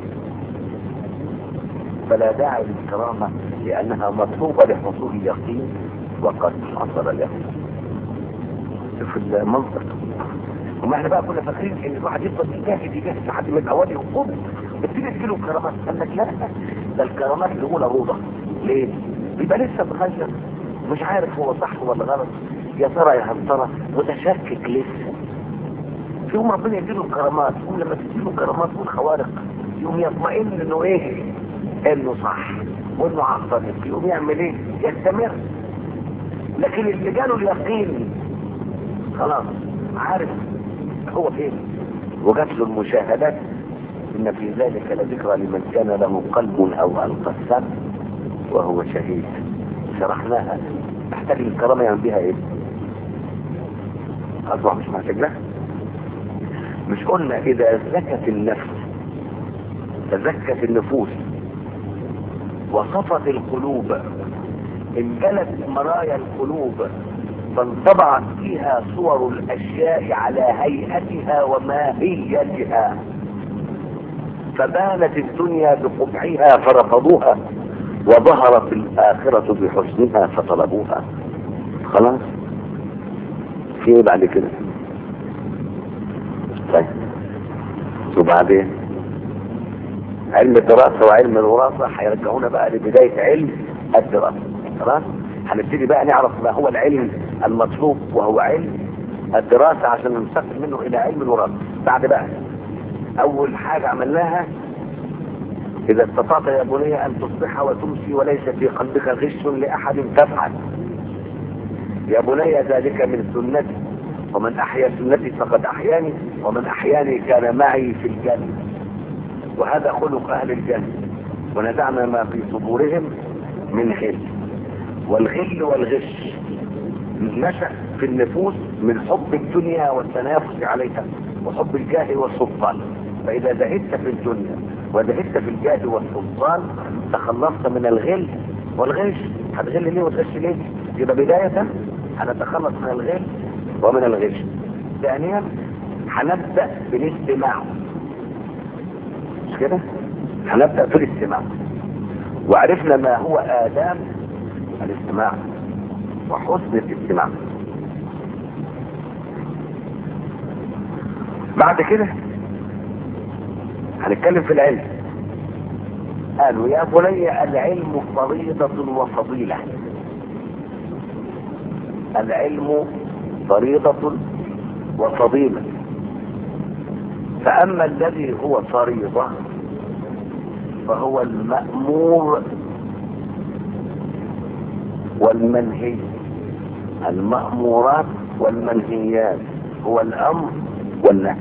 فلا داعي للكرامة لأنها مطلوبة لحصول اليقين وقد حصل اليقين شوف المنطق وما احنا بقى كنا فاكرين ان الواحد يفضل يجاهد يجاهد لحد ما يبقى ولي وقوم بتبتدي تجيله كرامات قال لك لا ده الكرامات الاولى روضه ليه؟ بيبقى لسه صغير مش عارف هو صح ولا غلط يا ترى يا هل ترى متشكك لسه في يوم ربنا يديله الكرامات يقوم لما تديله كرامات والخوارق يقوم يطمئن انه ايه؟ انه صح وانه على الطريق يقوم يعمل ايه؟ يستمر لكن اللي جاله اليقين خلاص عارف هو فين وجات له المشاهدات ان في ذلك لذكرى لمن كان له قلب او القى السمع وهو شهيد شرحناها تحتاج الكرامه يعني بها ايه اصبح مش محتاج لها مش قلنا اذا زكت النفس تزكت النفوس وصفت القلوب انجلت مرايا القلوب فانطبعت فيها صور الاشياء على هيئتها وماهيتها فبانت الدنيا بقبحها فرفضوها وظهرت الاخرة بحسنها فطلبوها خلاص في ايه بعد كده طيب وبعدين علم الدراسة وعلم الوراثة هيرجعونا بقى لبداية علم الدراسة خلاص هنبتدي بقى نعرف ما هو العلم المطلوب وهو علم الدراسة عشان ننتقل منه إلى علم الوراثة بعد بقى أول حاجة عملناها إذا استطعت يا بني أن تصبح وتمسي وليس في قلبك غش لأحد تفعل يا بني ذلك من سنتي ومن أحيا سنتي فقد أحياني ومن أحياني كان معي في الجنة وهذا خلق أهل الجنة ونزعنا ما في صدورهم من غل والغل والغش نشأ في النفوس من حب الدنيا والتنافس عليها وحب الجاه والسلطان فإذا زهدت في الدنيا وزهدت في الجاه والسلطان تخلصت من الغل والغش هتغل ليه وتغش ليه يبقى بداية هنتخلص من الغل ومن الغش ثانيا هنبدأ بالاستماع مش كده هنبدأ في الاستماع وعرفنا ما هو آداب الاستماع وحسن الاستماع بعد كده هنتكلم في العلم قالوا يا بني العلم فريضة وفضيلة العلم فريضة وفضيلة فأما الذي هو فريضة فهو المأمور والمنهي المأمورات والمنهيات هو الأمر والنهي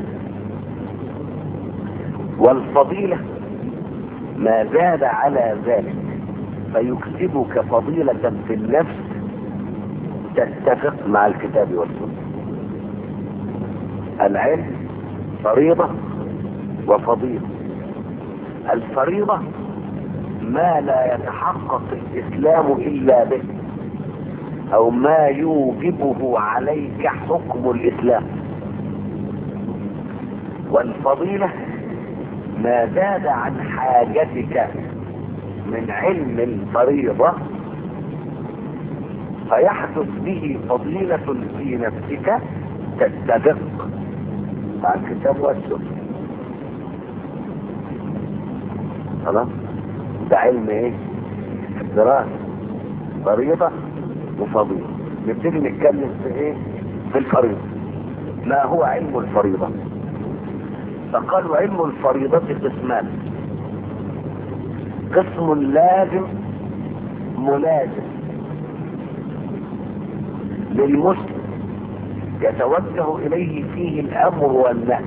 والفضيلة ما زاد على ذلك فيكسبك فضيلة في النفس تتفق مع الكتاب والسنة العلم فريضة وفضيلة الفريضة ما لا يتحقق الإسلام إلا به أو ما يوجبه عليك حكم الإسلام والفضيلة ما زاد عن حاجتك من علم الفريضة فيحدث به فضيلة في نفسك تتفق مع الكتاب والسنة خلاص ده علم ايه دراسة فريضة وفضيلة نبتدي نتكلم في ايه في الفريضة ما هو علم الفريضة فقالوا علم الفريضة قسمان قسم لازم ملازم للمسلم يتوجه اليه فيه الامر والنهي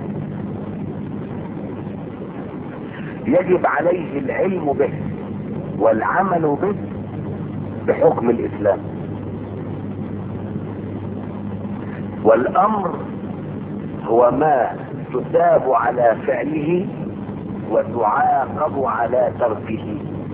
يجب عليه العلم به والعمل به بحكم الاسلام والامر هو ما تثاب على فعله وتعاقب على تركه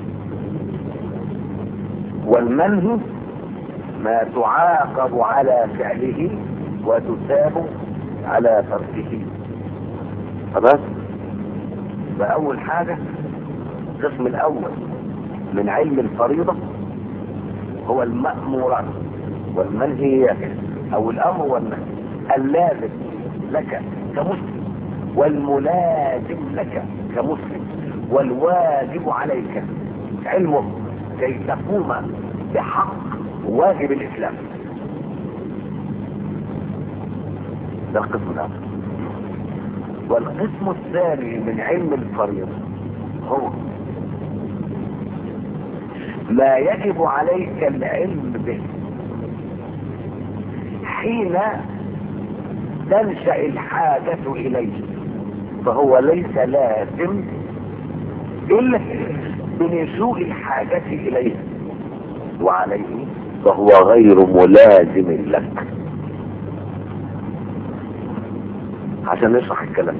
والمنهي ما تعاقب على فعله وتثاب على تركه خلاص فأول حاجة القسم الأول من علم الفريضة هو المأمورات والمنهيات أو الأمر والنهي اللازم لك كمسلم والملازم لك كمسلم والواجب عليك علمه كي تقوم بحق واجب الإسلام ده القسم الأول والقسم الثاني من علم الفريضة هو ما يجب عليك العلم به حين تنشأ الحاجة إليه فهو ليس لازم إلا بنشوء الحاجة إليه وعليه فهو غير ملازم لك عشان نشرح الكلام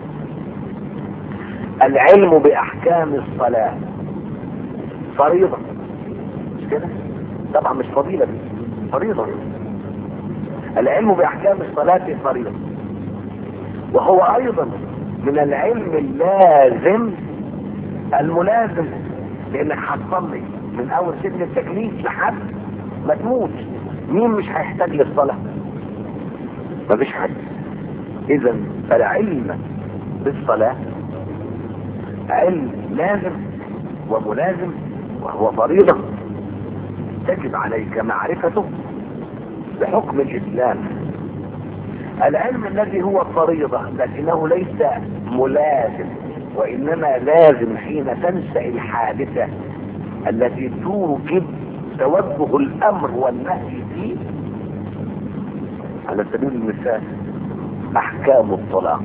العلم بأحكام الصلاة فريضة مش كده طبعا مش فضيلة دي فريضة العلم بأحكام الصلاة فريضة وهو أيضا من العلم اللازم الملازم لأنك هتصلي من أول سن التكليف لحد ما تموت مين مش هيحتاج للصلاة مفيش حد إذا فالعلم بالصلاة علم لازم وملازم وهو فريضة تجب عليك معرفته بحكم الإسلام العلم الذي هو فريضة لكنه ليس ملازم وإنما لازم حين تنشأ الحادثة التي توجب توجه الأمر والنهي فيه على سبيل المثال أحكام الطلاق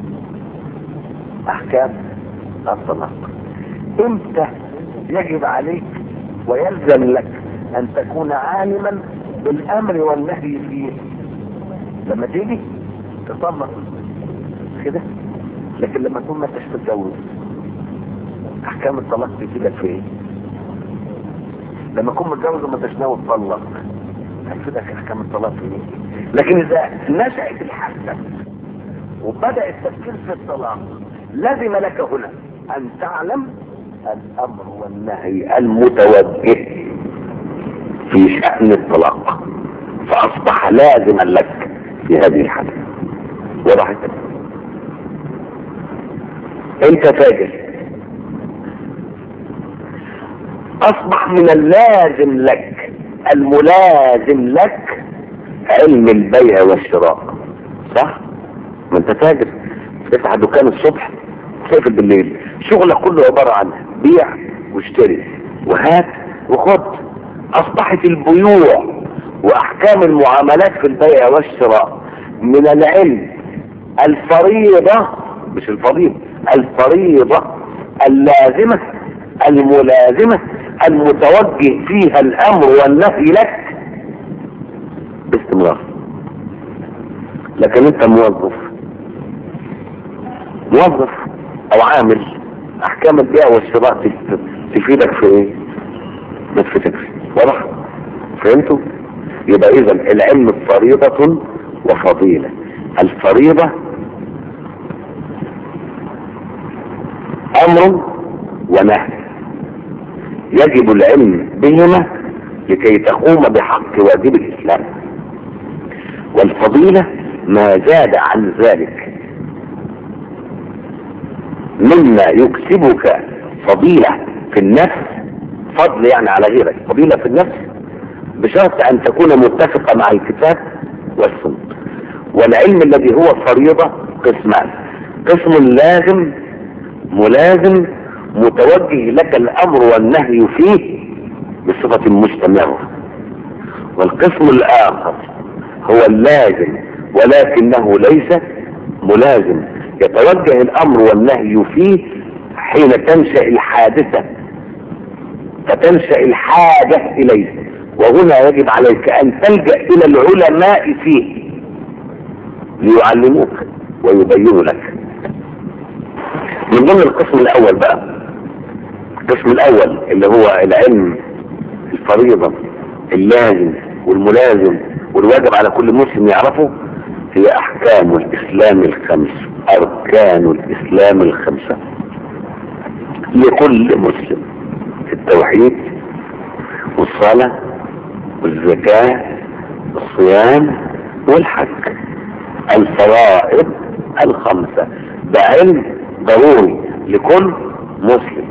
أحكام الطلاق امتى يجب عليك ويلزم لك أن تكون عالما بالأمر والنهي فيه لما تيجي تطلق كده لكن لما تكون ما انتش متجوز احكام الطلاق تفيدك في ايه لما تكون متجوز وما انتش ناوي تطلق هتفيدك احكام الطلاق في ايه لكن اذا نشأت الحادثة وبدأ التفكير في الطلاق لازم لك هنا ان تعلم الامر والنهي المتوجه في شأن الطلاق فاصبح لازما لك في هذه الحالة وضحت انت تاجر اصبح من اللازم لك الملازم لك علم البيع والشراء صح ما انت تاجر تفتح دكان الصبح تقفل بالليل شغلك كله عبارة عن بيع واشتري وهات وخد اصبحت البيوع واحكام المعاملات في البيع والشراء من العلم الفريضة مش الفريضة الفريضة اللازمة الملازمة المتوجه فيها الامر والنهي لك باستمرار لكن انت موظف موظف او عامل احكام البيع والشراء تف- تفيدك في ايه ما تفيدكش واضح فهمتوا يبقى اذا العلم فريضة وفضيلة الفريضة امر ونهي يجب العلم بهما لكي تقوم بحق واجب الاسلام والفضيلة ما زاد عن ذلك مما يكسبك فضيلة في النفس فضل يعني على غيرك فضيلة في النفس بشرط ان تكون متفقة مع الكتاب والسنة والعلم الذي هو فريضة قسمان قسم لازم ملازم متوجه لك الامر والنهي فيه بصفة مستمرة والقسم الاخر هو اللازم ولكنه ليس ملازم يتوجه الامر والنهي فيه حين تنشأ الحادثة فتنشأ الحاجة اليه وهنا يجب عليك ان تلجأ الى العلماء فيه ليعلموك ويبينوا لك من ضمن القسم الاول بقى القسم الاول اللي هو العلم الفريضة اللازم والملازم والواجب على كل مسلم يعرفه هي احكام الاسلام الخمس اركان الاسلام الخمسة لكل مسلم التوحيد والصلاة والزكاة والصيام والحج الفرائض الخمسة ده علم ضروري لكل مسلم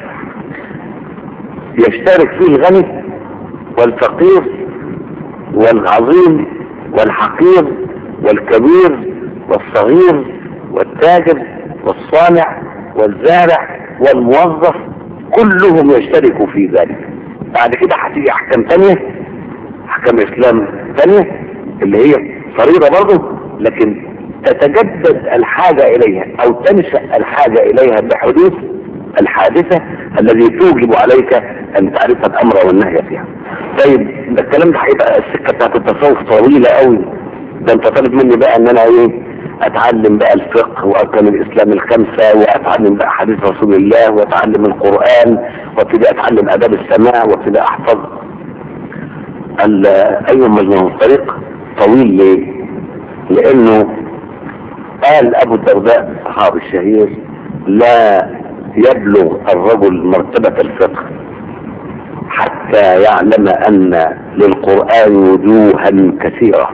يشترك فيه الغني والفقير والعظيم والحقير والكبير والصغير والتاجر والصانع والزارع والموظف كلهم يشتركوا في ذلك بعد كده هتيجي احكام تانية احكام اسلام تانية اللي هي فريضة برضه لكن تتجدد الحاجة اليها او تنشأ الحاجة اليها بحدوث الحادثة الذي توجب عليك ان تعرف الامر والنهي فيها طيب ده الكلام ده هيبقى السكة بتاعت التصوف طويلة قوي ده انت طالب مني بقى ان انا ايه اتعلم بقى الفقه واركان الاسلام الخمسة واتعلم بقى حديث رسول الله واتعلم القرآن وابتدي اتعلم اداب السماع وابتدي احفظ ال- ايوه مجموع الطريق طويل ليه لانه قال ابو الدرداء الصحابي الشهير لا يبلغ الرجل مرتبة الفقه حتى يعلم ان للقرآن وجوها كثيرة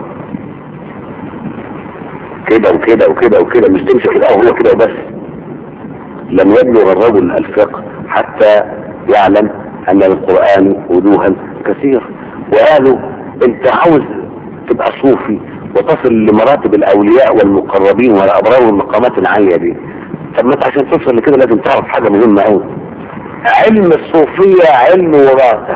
كده وكده وكده وكده مش تمشي كده هو كده وبس لم يبلغ الرجل الفقه حتى يعلم ان للقرآن وجوها كثيرة وقالوا انت عاوز تبقى صوفي وتصل لمراتب الاولياء والمقربين والابرار والمقامات العالية دي طب ما انت عشان توصل لكده لازم تعرف حاجة مهمة قوي علم الصوفية علم وراثة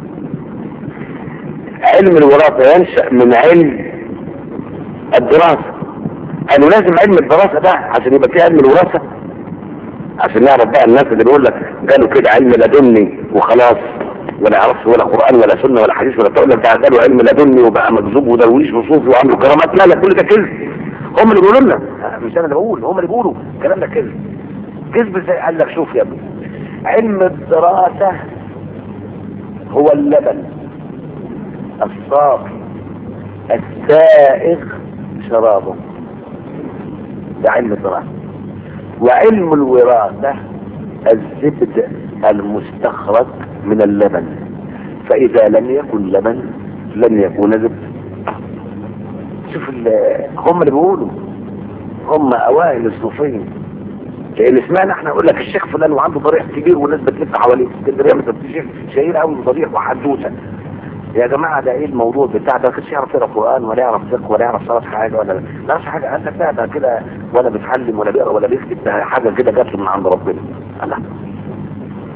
علم الوراثة ينشأ من علم الدراسة قالوا لازم علم الدراسة ده عشان يبقى فيه علم الوراثة عشان نعرف بقى الناس اللي بيقول لك قالوا كده علم لدني وخلاص ولا يعرفش ولا قرآن ولا سنة ولا حديث ولا تقول لك ده قالوا علم لدني وبقى مكذوب ودرويش وصوفي وعنده كرامات لا لا كل ده كذب هم اللي بيقولوا لنا مش انا اللي بقول هم اللي بيقولوا الكلام ده كذب كذب ازاي قال لك شوف يا ابني علم الدراسة هو اللبن الصافي السائغ شرابه ده علم الدراسة وعلم الوراثة الزبد المستخرج من اللبن فإذا لم يكن لبن لن يكون زبد شوف ال- هم اللي بيقولوا هم أوائل الصوفيين لان سمعنا احنا نقول لك الشيخ فلان وعنده ضريح كبير والناس بتلف حواليه اسكندريه مثلا شيخ شهير قوي بضريح وحدوته يا جماعه ده ايه الموضوع بتاع ده ما كانش يعرف يقرا قران ولا يعرف فقه ولا يعرف صلاه حاجه ولا ما يعرفش حاجه قال لك لا ده كده ولا بيتعلم ولا بيقرا ولا بيكتب ده حاجه كده جات له من عند ربنا قال لا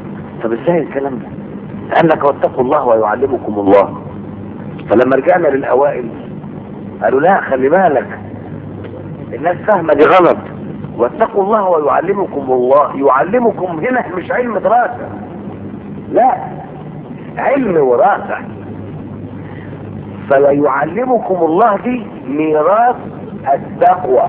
طب ازاي الكلام ده قال لك واتقوا الله ويعلمكم الله فلما رجعنا للاوائل قالوا لا خلي بالك الناس فاهمه دي غلط واتقوا الله ويعلمكم الله يعلمكم هنا مش علم دراسه لا علم وراثه فيعلمكم الله دي ميراث التقوى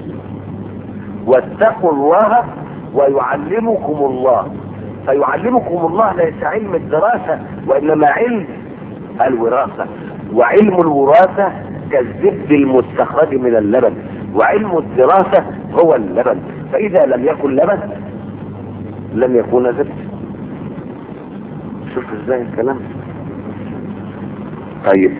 واتقوا الله ويعلمكم الله فيعلمكم الله ليس علم الدراسة وإنما علم الوراثة وعلم الوراثة كالزبد المستخرج من اللبن وعلم الدراسة هو اللبن فإذا لم يكن لبن لم يكون زبد شوف ازاي الكلام طيب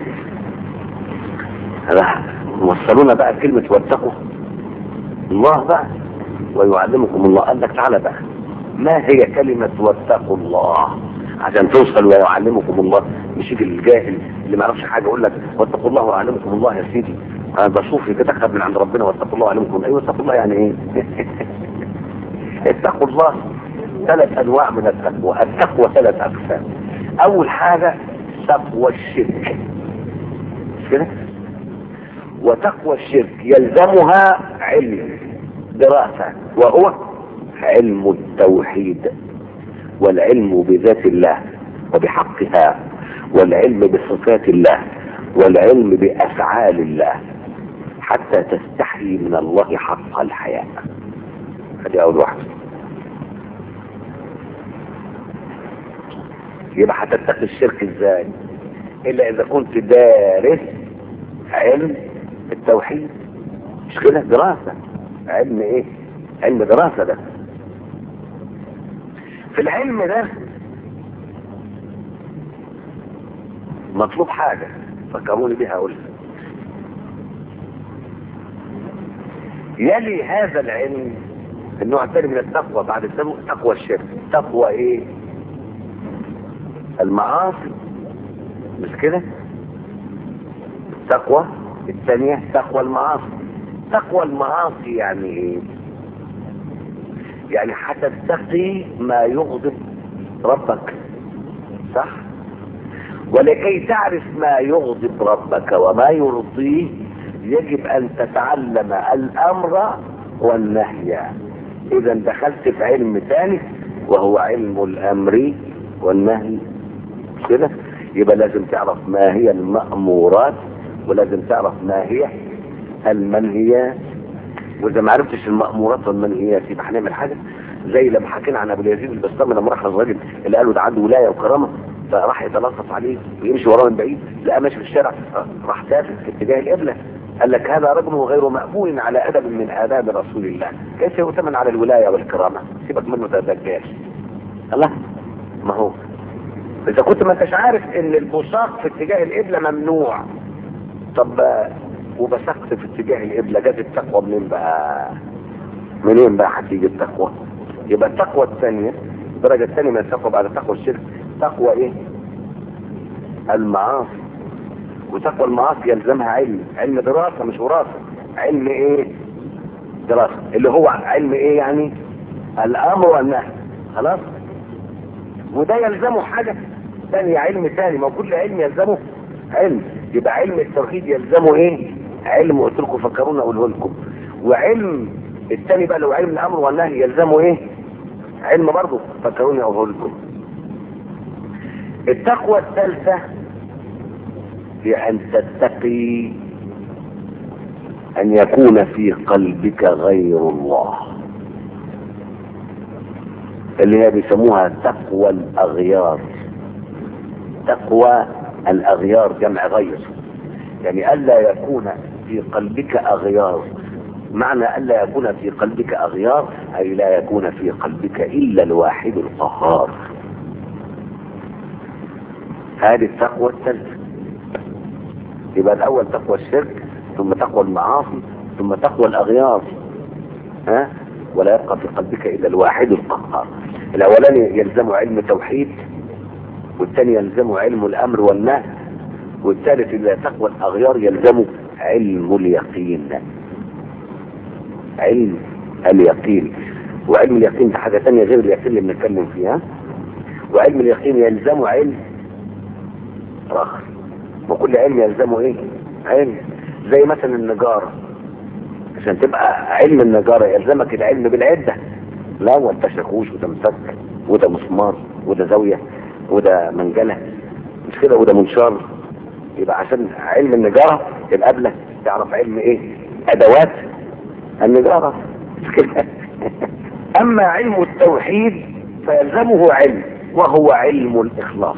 هذا وصلونا بقى كلمة واتقوا الله بقى ويعلمكم الله قال لك تعالى بقى ما هي كلمة واتقوا الله عشان توصل ويعلمكم الله مش يجي الجاهل اللي ما يعرفش حاجه يقول لك واتقوا الله ويعلمكم الله يا سيدي انا بشوف كده خد من عند ربنا واتقوا الله ويعلمكم ايوه اتقوا الله يعني ايه اتقوا الله ثلاث انواع من التقوى التقوى ثلاث اقسام اول حاجه تقوى الشرك مش كده وتقوى الشرك يلزمها علم دراسة وهو علم التوحيد والعلم بذات الله وبحقها والعلم بصفات الله والعلم بأفعال الله حتى تستحي من الله حق الحياء هذه أول واحدة يبقى هتتقي الشرك ازاي الا اذا كنت دارس علم التوحيد مش كده دراسة علم ايه علم دراسة ده في العلم ده مطلوب حاجة فكروني بها اقول يلي هذا العلم النوع الثاني من التقوى بعد التقوى تقوى الشرك تقوى ايه المعاصي مش كده التقوى الثانية تقوى المعاصي تقوى المعاصي يعني ايه يعني هتتقي ما يغضب ربك صح ولكي تعرف ما يغضب ربك وما يرضيه يجب ان تتعلم الامر والنهي اذا دخلت في علم ثاني وهو علم الامر والنهي كده يبقى لازم تعرف ما هي المأمورات ولازم تعرف ما هي المنهيات واذا ما عرفتش المأمورات والمنهيات يبقى هنعمل حاجه زي لما حكينا عن ابو اليزيد البسطامي لما راح للراجل اللي قالوا ده عنده ولايه وكرامه فراح يتلطف عليه ويمشي وراه من بعيد لقى ماشي في الشارع راح سافر في اتجاه القبله قال لك هذا رجل غير مأمون على ادب من اداب رسول الله كيف يؤتمن على الولايه والكرامه سيبك منه ده دجال الله ما هو اذا كنت ما انتش عارف ان البصاق في اتجاه القبله ممنوع طب وبصقت في اتجاه القبله جت التقوى منين بقى منين بقى هتيجي التقوى يبقى التقوى الثانيه الدرجه الثانيه من التقوى بعد تقوى الشرك تقوى ايه المعاصي وتقوى المعاصي يلزمها علم علم دراسه مش وراثه علم ايه دراسه اللي هو علم ايه يعني الامر والنهي خلاص وده يلزمه حاجة ثانية علم ثاني ما كل علم يلزمه علم يبقى علم التوحيد يلزمه ايه علم قلت لكم فكرونا اقوله لكم وعلم الثاني بقى لو علم الامر والنهي يلزمه ايه علم برضه فكروني اقوله لكم التقوى الثالثة هي ان تتقي ان يكون في قلبك غير الله اللي هي بيسموها تقوى الاغيار تقوى الاغيار جمع غير يعني الا يكون في قلبك اغيار معنى الا يكون في قلبك اغيار اي لا يكون في قلبك الا الواحد القهار هذه التقوى الثالثه يبقى الاول تقوى الشرك ثم تقوى المعاصي ثم تقوى الاغيار ها ولا يبقى في قلبك الا الواحد القهار الاولاني يلزم علم توحيد والثاني يلزم علم الامر والنهي والثالث اذا تقوى الاغيار يلزم علم اليقين علم اليقين وعلم اليقين ده حاجه ثانيه غير اليقين اللي بنتكلم فيها وعلم اليقين يلزمه علم اخر وكل علم يلزمه ايه علم زي مثلا النجارة عشان تبقى علم النجارة يلزمك العلم بالعدة لا وانت شاكوش وده مسك وده مسمار وده زاوية وده منجلة مش كده وده منشار يبقى عشان علم النجارة يبقى قبله تعرف علم ايه ادوات النجارة مش كده اما علم التوحيد فيلزمه علم وهو علم الاخلاص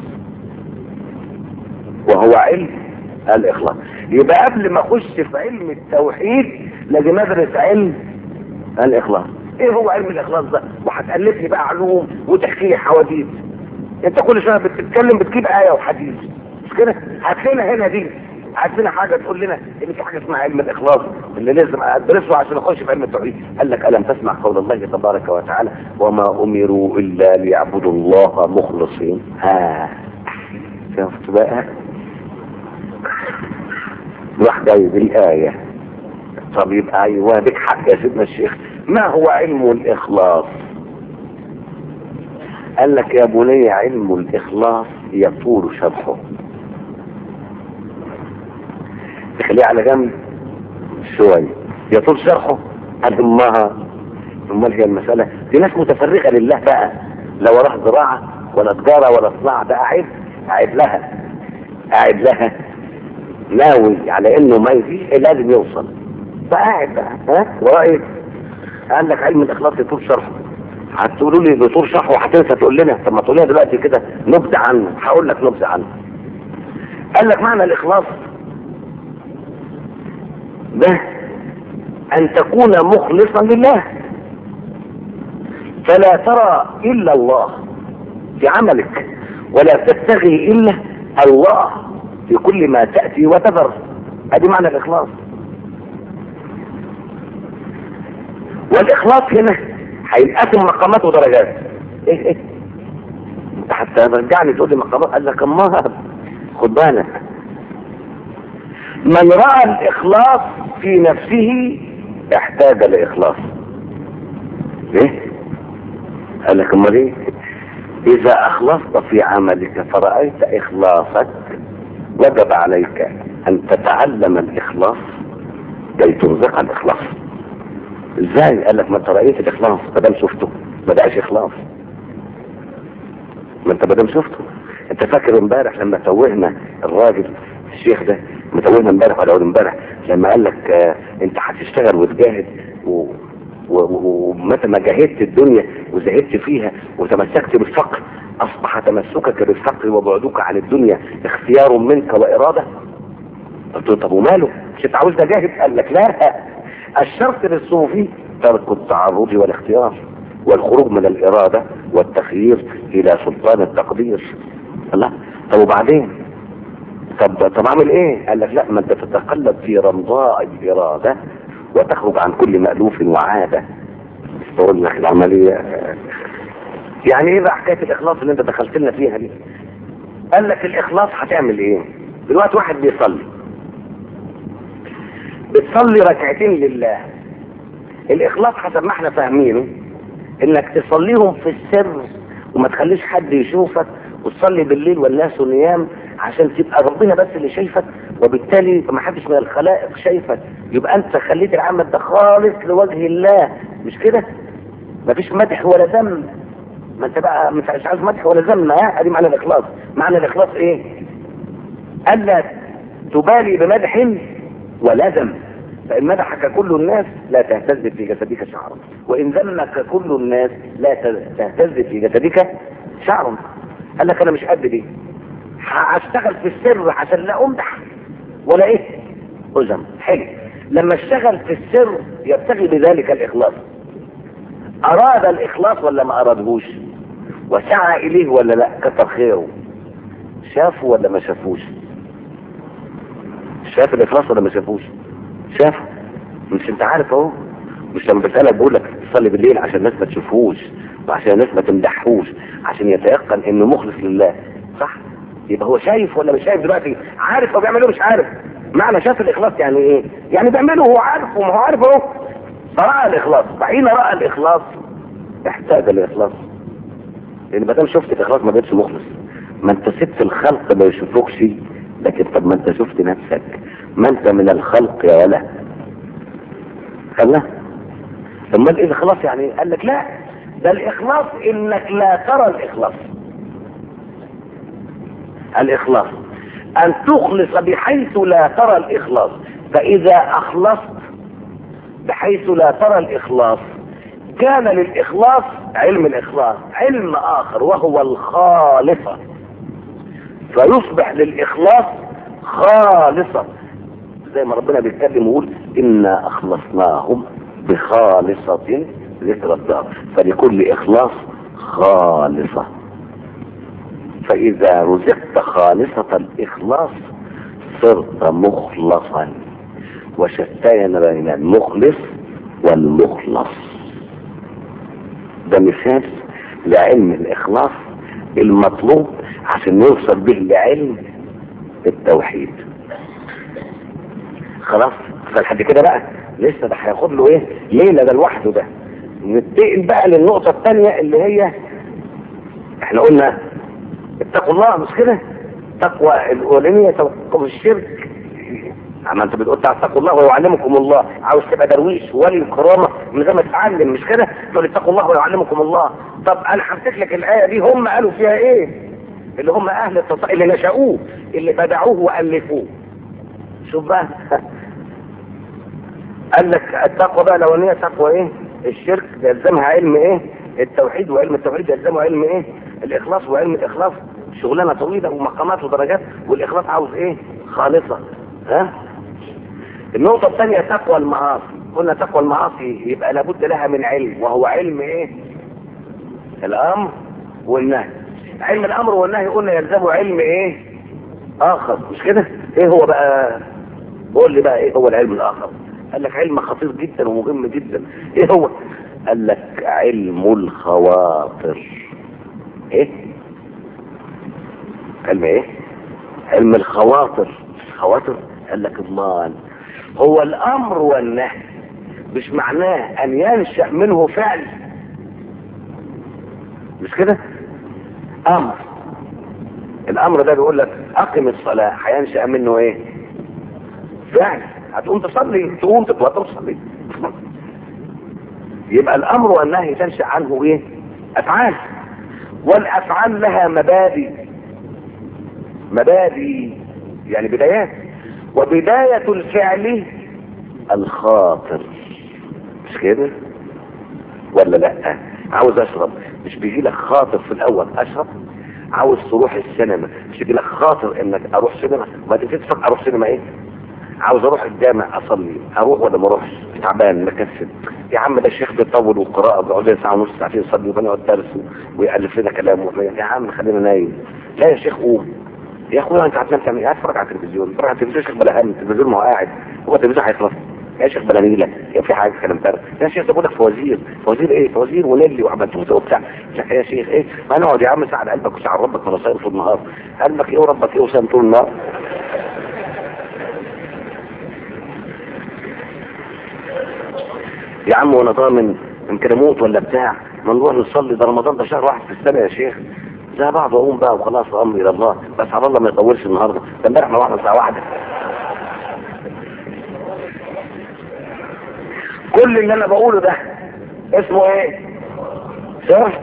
وهو علم الاخلاص يبقى قبل ما اخش في علم التوحيد لازم ادرس علم الاخلاص ايه هو علم الاخلاص ده وهتالف لي بقى علوم وتحكي لي حواديت انت كل شويه بتتكلم بتجيب ايه وحديث مش كده هات لنا هنا دي هات لنا حاجه تقول لنا ان في حاجه اسمها علم الاخلاص اللي لازم ادرسه عشان اخش في علم التوحيد قال لك الم تسمع قول الله تبارك وتعالى وما امروا الا ليعبدوا الله مخلصين ها شفت بقى راح جايب الايه طب يبقى ايوه بك حق يا سيدنا الشيخ ما هو علم الاخلاص قال لك يا بني علم الاخلاص يطول شرحه تخليه على جنب شوية يطول شرحه قد امها امال هي المسألة دي ناس متفرغة لله بقى لا وراه زراعة ولا تجارة ولا صناعة ده قاعد قاعد لها قاعد لها ناوي على انه ما يفيش لازم يوصل فقاعد بقى ها ورأيك قال لك علم الاخلاص يطول شرحه هتقولوا لي دكتور شرح وهتنسى تقول لنا طب ما تقول لنا دلوقتي كده نبذه عنه هقول لك نبذه عنه قال لك معنى الاخلاص ده ان تكون مخلصا لله فلا ترى الا الله في عملك ولا تبتغي الا الله في كل ما تاتي وتذر ادي معنى الاخلاص والاخلاص هنا هينقسم مقامات ودرجات ايه ايه انت حتى رجعني تقول لي مقامات قال لك امها خد بالك من راى الاخلاص في نفسه احتاج لاخلاص ايه قال لك امال ايه اذا اخلصت في عملك فرأيت اخلاصك وجب عليك ان تتعلم الاخلاص كي ترزق الاخلاص ازاي قال لك ما انت رايت الاخلاص ما دام شفته ما بقاش اخلاص ما انت ما دام شفته انت فاكر امبارح لما توهنا الراجل الشيخ ده متوهنا امبارح ولا اول امبارح لما قال لك آه انت هتشتغل وتجاهد و ومتى ما جاهدت الدنيا وزهدت فيها وتمسكت بالفقر اصبح تمسكك بالفقر وبعدك عن الدنيا اختيار منك واراده قلت له طب وماله مش انت عاوز اجاهد قال لك لا الشرط للصوفي ترك التعرض والاختيار والخروج من الإرادة والتخيير إلى سلطان التقدير الله طب وبعدين طب طب اعمل ايه قال لك لا ما انت تتقلب في رمضاء الإرادة وتخرج عن كل مألوف وعادة بقول لك العملية يعني ايه بقى حكاية الإخلاص اللي انت دخلت لنا فيها دي قال لك الإخلاص هتعمل ايه دلوقتي واحد بيصلي بتصلي ركعتين لله الاخلاص حسب ما احنا فاهمينه انك تصليهم في السر وما تخليش حد يشوفك وتصلي بالليل والناس نيام عشان تبقى ربنا بس اللي شايفك وبالتالي ما حدش من الخلائق شايفك يبقى انت خليت العمل ده خالص لوجه الله مش كده مفيش مدح ولا ذم ما انت بقى مش عايز مدح ولا ذم ها ادي معنى الاخلاص معنى الاخلاص ايه الا تبالي بمدح ولا ذم فإن مدحك كل الناس لا تهتز في جسدك شعرا وإن ذمك كل الناس لا تهتز في جسدك شعرا قال لك أنا مش قد دي هشتغل في السر عشان لا أمدح ولا إيه أذم حلو لما اشتغل في السر يبتغي بذلك الإخلاص أراد الإخلاص ولا ما أرادهوش وسعى إليه ولا لا كتر خيره شافوا ولا ما شافوش شاف الإخلاص ولا ما شافوش شاف مش انت عارف اهو مش لما بسألك بقول لك تصلي بالليل عشان الناس ما تشوفوش وعشان الناس ما تمدحوش عشان يتيقن انه مخلص لله صح يبقى هو شايف ولا مش شايف دلوقتي عارف هو بيعمل ايه مش عارف معنى شاف الاخلاص يعني ايه يعني بيعمله هو عارف وما هو عارف اهو فرأى الاخلاص فحين رأى الاخلاص احتاج الاخلاص لان ما دام شفت الاخلاص ما بقتش مخلص ما انت سبت الخلق ما يشوفوكش لكن طب ما انت شفت نفسك ما انت من الخلق يا ولا خلا امال ايه الاخلاص يعني قال لك لا ده الاخلاص انك لا ترى الاخلاص الاخلاص ان تخلص بحيث لا ترى الاخلاص فاذا اخلصت بحيث لا ترى الاخلاص كان للاخلاص علم الاخلاص علم اخر وهو الخالصة فيصبح للاخلاص خالصة زي ما ربنا بيتكلم ويقول انا اخلصناهم بخالصة ذكر الدار فلكل اخلاص خالصة فاذا رزقت خالصة الاخلاص صرت مخلصا وشتان بين المخلص والمخلص ده مثال لعلم الاخلاص المطلوب عشان نوصل به لعلم التوحيد خلاص فلحد كده بقى لسه ده هياخد له ايه ليله ده لوحده ده ننتقل بقى للنقطه الثانيه اللي هي احنا قلنا اتقوا الله مش كده تقوى الاولانيه توقف الشرك اما انت بتقول اتقوا الله ويعلمكم الله عاوز تبقى درويش ولي الكرامه من غير ما تتعلم مش كده تقول اتقوا الله ويعلمكم الله طب انا همسك لك الايه دي هم قالوا فيها ايه اللي هم اهل التص... اللي نشأوه اللي بدعوه والفوه شوف بقى قال لك التقوى بقى الاولانيه تقوى ايه الشرك يلزمها علم ايه التوحيد وعلم التوحيد يلزمه علم ايه الاخلاص وعلم الاخلاص شغلانه طويله ومقامات ودرجات والاخلاص عاوز ايه خالصه ها النقطه الثانيه تقوى المعاصي قلنا تقوى المعاصي يبقى لابد لها من علم وهو علم ايه الامر والنهي علم الامر والنهي قلنا يلزمه علم ايه اخر مش كده ايه هو بقى قول لي بقى ايه هو العلم الاخر قال لك علم خطير جدا ومهم جدا ايه هو قال لك علم الخواطر ايه علم ايه علم الخواطر خواطر قال لك امال هو الامر والنهي مش معناه ان ينشأ منه فعل مش كده امر الامر ده بيقول لك اقم الصلاة هينشأ منه ايه فعل هتقوم تصلي تقوم تتوضا تصلي يبقى الامر والنهي تنشأ عنه ايه افعال والافعال لها مبادئ مبادئ يعني بدايات وبداية الفعل الخاطر مش كده ولا لا عاوز اشرب مش بيجي لك خاطر في الاول اشرب عاوز تروح السينما مش بيجي لك خاطر انك اروح سينما ما تفكر اروح سينما ايه عاوز اروح الجامع اصلي اروح ولا ما اروحش تعبان مكسل يا عم ده الشيخ بيطول والقراءه بيقعد ساعه ونص ساعتين يصلي وبنى يقعد درس ويالف لنا كلام يا عم خلينا نايم لا يا شيخ قوم يا اخويا انت هتنام تعمل ايه اتفرج على التلفزيون اتفرج على التلفزيون شيخ بلا هم التلفزيون ما هو قاعد هو التلفزيون هيخلص يا شيخ بلا نيلة يا في حاجه كلام تاني يا شيخ ده بقول لك فوازير فوازير ايه فوازير ونيلي وعبدوسه وبتاع يا شيخ ايه ما نقعد يا عم ساعه على قلبك وساعه على ربك مصاير طول النهار قلبك ايه وربك ايه وسام طول النهار يا عم وانا ضامن يمكن اموت ولا بتاع ما نروح نصلي ده رمضان ده شهر واحد في السنه يا شيخ زي بعض اقوم بقى وخلاص امري الى الله بس على الله ما يطولش النهارده ده امبارح ما واحده الساعه واحده كل اللي انا بقوله ده اسمه ايه شفت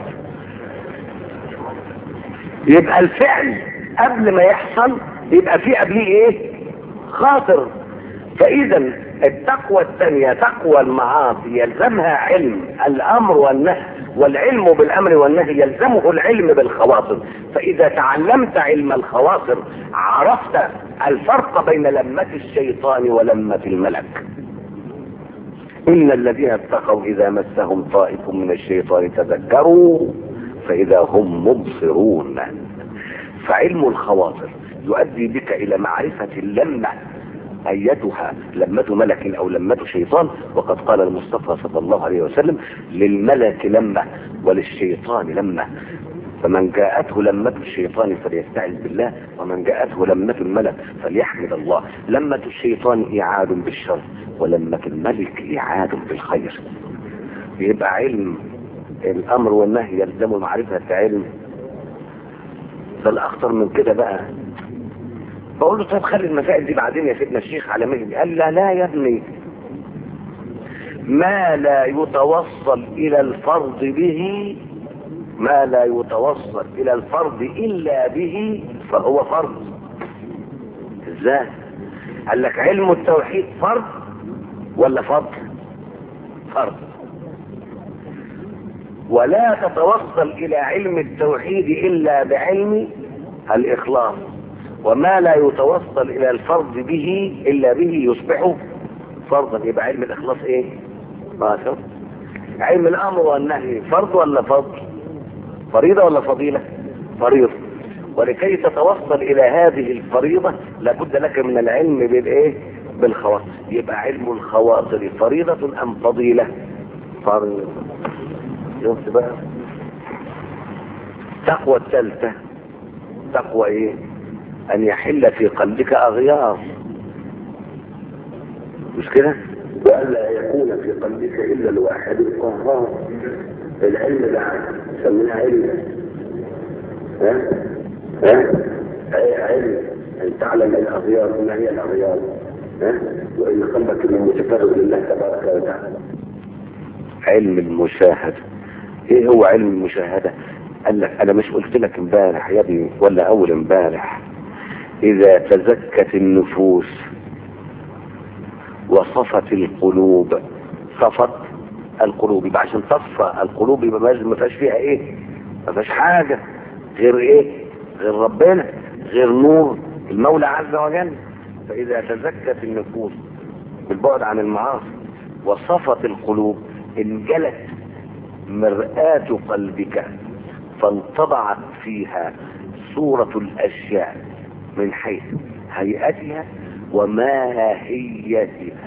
يبقى الفعل قبل ما يحصل يبقى فيه قبليه ايه خاطر فاذا التقوى الثانية تقوى المعاصي يلزمها علم الامر والنهي والعلم بالامر والنهي يلزمه العلم بالخواطر فاذا تعلمت علم الخواطر عرفت الفرق بين لمة الشيطان ولمة الملك ان الذين اتقوا اذا مسهم طائف من الشيطان تذكروا فاذا هم مبصرون فعلم الخواطر يؤدي بك الى معرفة اللمة ايتها لمة ملك او لمة شيطان وقد قال المصطفى صلى الله عليه وسلم للملك لمة وللشيطان لمة فمن جاءته لمة الشيطان فليستعذ بالله ومن جاءته لمة الملك فليحمد الله لمة الشيطان إعاد بالشر ولمة الملك إعاد بالخير يبقى علم الأمر والنهي يلزم معرفة علم ده الاخطر من كده بقى بقول له طب خلي المسائل دي بعدين يا سيدنا الشيخ على مهلي قال لا لا يا ابني ما لا يتوصل الى الفرض به ما لا يتوصل الى الفرض الا به فهو فرض ازاي قال لك علم التوحيد فرض ولا فضل فرض ولا تتوصل الى علم التوحيد الا بعلم الاخلاص وما لا يتوصل الى الفرض به الا به يصبح فرضا يبقى علم الاخلاص ايه ما شرط علم الامر والنهي فرض ولا فضل فريضة ولا فضيلة فريضة ولكي تتوصل الى هذه الفريضة لابد لك من العلم بالايه بالخواطر يبقى علم الخواطر فريضة ام فضيلة فريضة شفت بقى تقوى الثالثة تقوى ايه ان يحل في قلبك اغيار مش كده وألا يكون في قلبك إلا الواحد القهار العلم ده سميناه علم ها ها أي علم أن تعلم الأغيار ما هي الأغيار ها وإن قلبك من متفرغ لله تبارك وتعالى علم المشاهدة ايه هو علم المشاهدة قال لك انا مش قلت لك امبارح يا ابني ولا اول امبارح اذا تزكت النفوس وصفت القلوب صفت القلوب يبقى عشان تصفى القلوب يبقى لازم ما فيهاش فيها ايه ما فيهاش حاجة غير ايه غير ربنا غير نور المولى عز وجل فاذا تزكت النفوس بالبعد عن المعاصي وصفت القلوب انجلت مرآة قلبك فانطبعت فيها صورة الأشياء من حيث هيئتها وماهيتها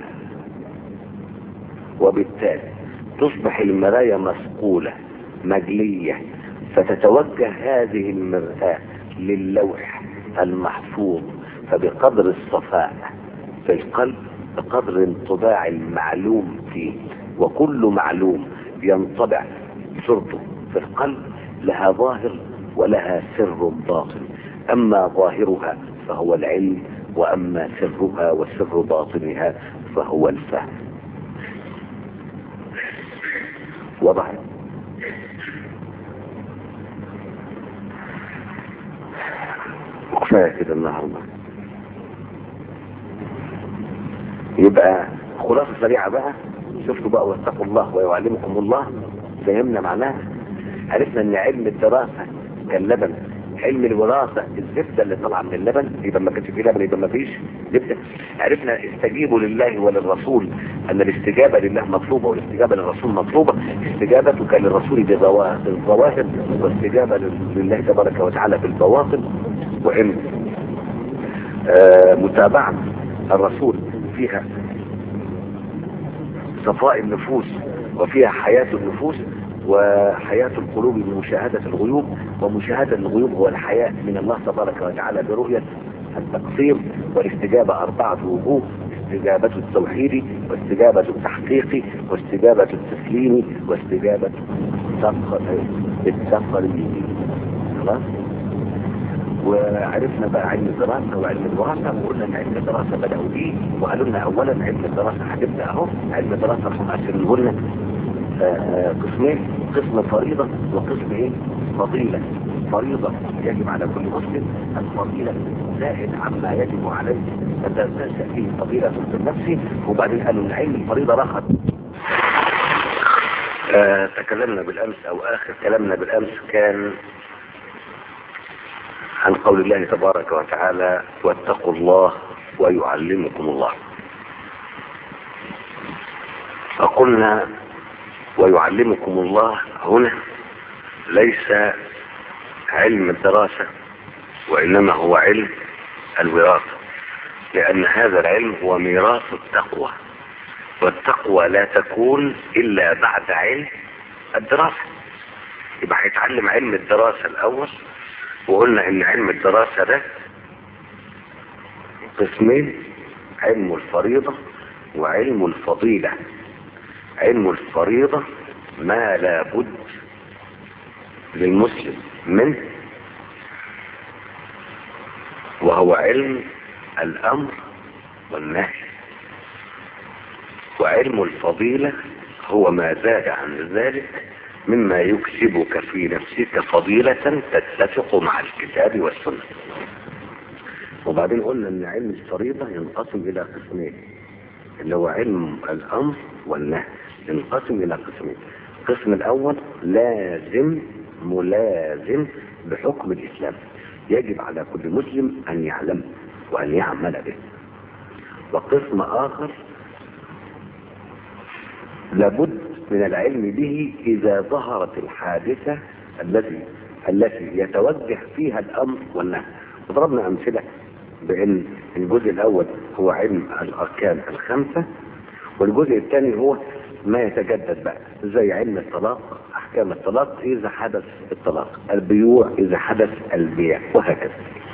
وبالتالي تصبح المرايا مثقولة مجلية فتتوجه هذه المرآة للوح المحفوظ فبقدر الصفاء في القلب بقدر انطباع المعلوم فيه وكل معلوم ينطبع صورته في القلب لها ظاهر ولها سر باطن اما ظاهرها فهو العلم واما سرها وسر باطنها فهو الفهم وضع كفايه كده النهارده يبقى خلاصه سريعه بقى شفتوا بقى واتقوا الله ويعلمكم الله فهمنا معناها عرفنا ان علم الدراسة كاللبن علم الوراثة الزبدة اللي طالعة من اللبن يبقى ما كانش فيه لبن يبقى ما فيش زبدة عرفنا استجيبوا لله وللرسول ان الاستجابة لله مطلوبة والاستجابة للرسول مطلوبة استجابتك للرسول بالظواهر واستجابة لله تبارك وتعالى بالبواطن وعلم آه متابعة الرسول فيها صفاء النفوس وفيها حياة النفوس وحياة القلوب بمشاهدة الغيوب ومشاهدة الغيوب هو الحياة من الله تبارك وتعالى برؤية التقصير والاستجابة أربعة وجوه استجابة التوحيد واستجابة التحقيق واستجابة التسليم واستجابة التقريب خلاص وعرفنا بقى علم الدراسة وعلم الوراثة وقلنا ان علم الدراسة بدأوا بيه وقالوا لنا اولا علم الدراسة هتبدأ اهو علم الدراسة هنقسمه لنا قسمين قسم فريضة وقسم ايه فضيلة فريضة يجب على كل مسلم الفضيلة زائد عما يجب عليه فتنشأ فيه فضيلة في النفس وبعدين قالوا ان علم الفريضة رخص آه تكلمنا بالامس او اخر كلامنا بالامس كان عن قول الله تبارك وتعالى واتقوا الله ويعلمكم الله فقلنا ويعلمكم الله هنا ليس علم الدراسة وإنما هو علم الوراثة لأن هذا العلم هو ميراث التقوى والتقوى لا تكون إلا بعد علم الدراسة يبقى هيتعلم علم الدراسة الأول وقلنا إن علم الدراسة ده قسمين علم الفريضة وعلم الفضيلة علم الفريضة ما لا بد للمسلم منه وهو علم الامر والنهي وعلم الفضيلة هو ما زاد عن ذلك مما يكسبك في نفسك فضيلة تتفق مع الكتاب والسنة وبعدين قلنا ان علم الفريضة ينقسم الى قسمين اللي هو علم الامر والنهي ينقسم الى قسمين القسم الاول لازم ملازم بحكم الاسلام يجب على كل مسلم ان يعلم وان يعمل به وقسم اخر لابد من العلم به اذا ظهرت الحادثة التي التي يتوجه فيها الامر والنهي وضربنا امثلة بان الجزء الاول هو علم الاركان الخمسة والجزء الثاني هو ما يتجدد بقى زي علم الطلاق احكام الطلاق اذا حدث الطلاق البيوع اذا حدث البيع وهكذا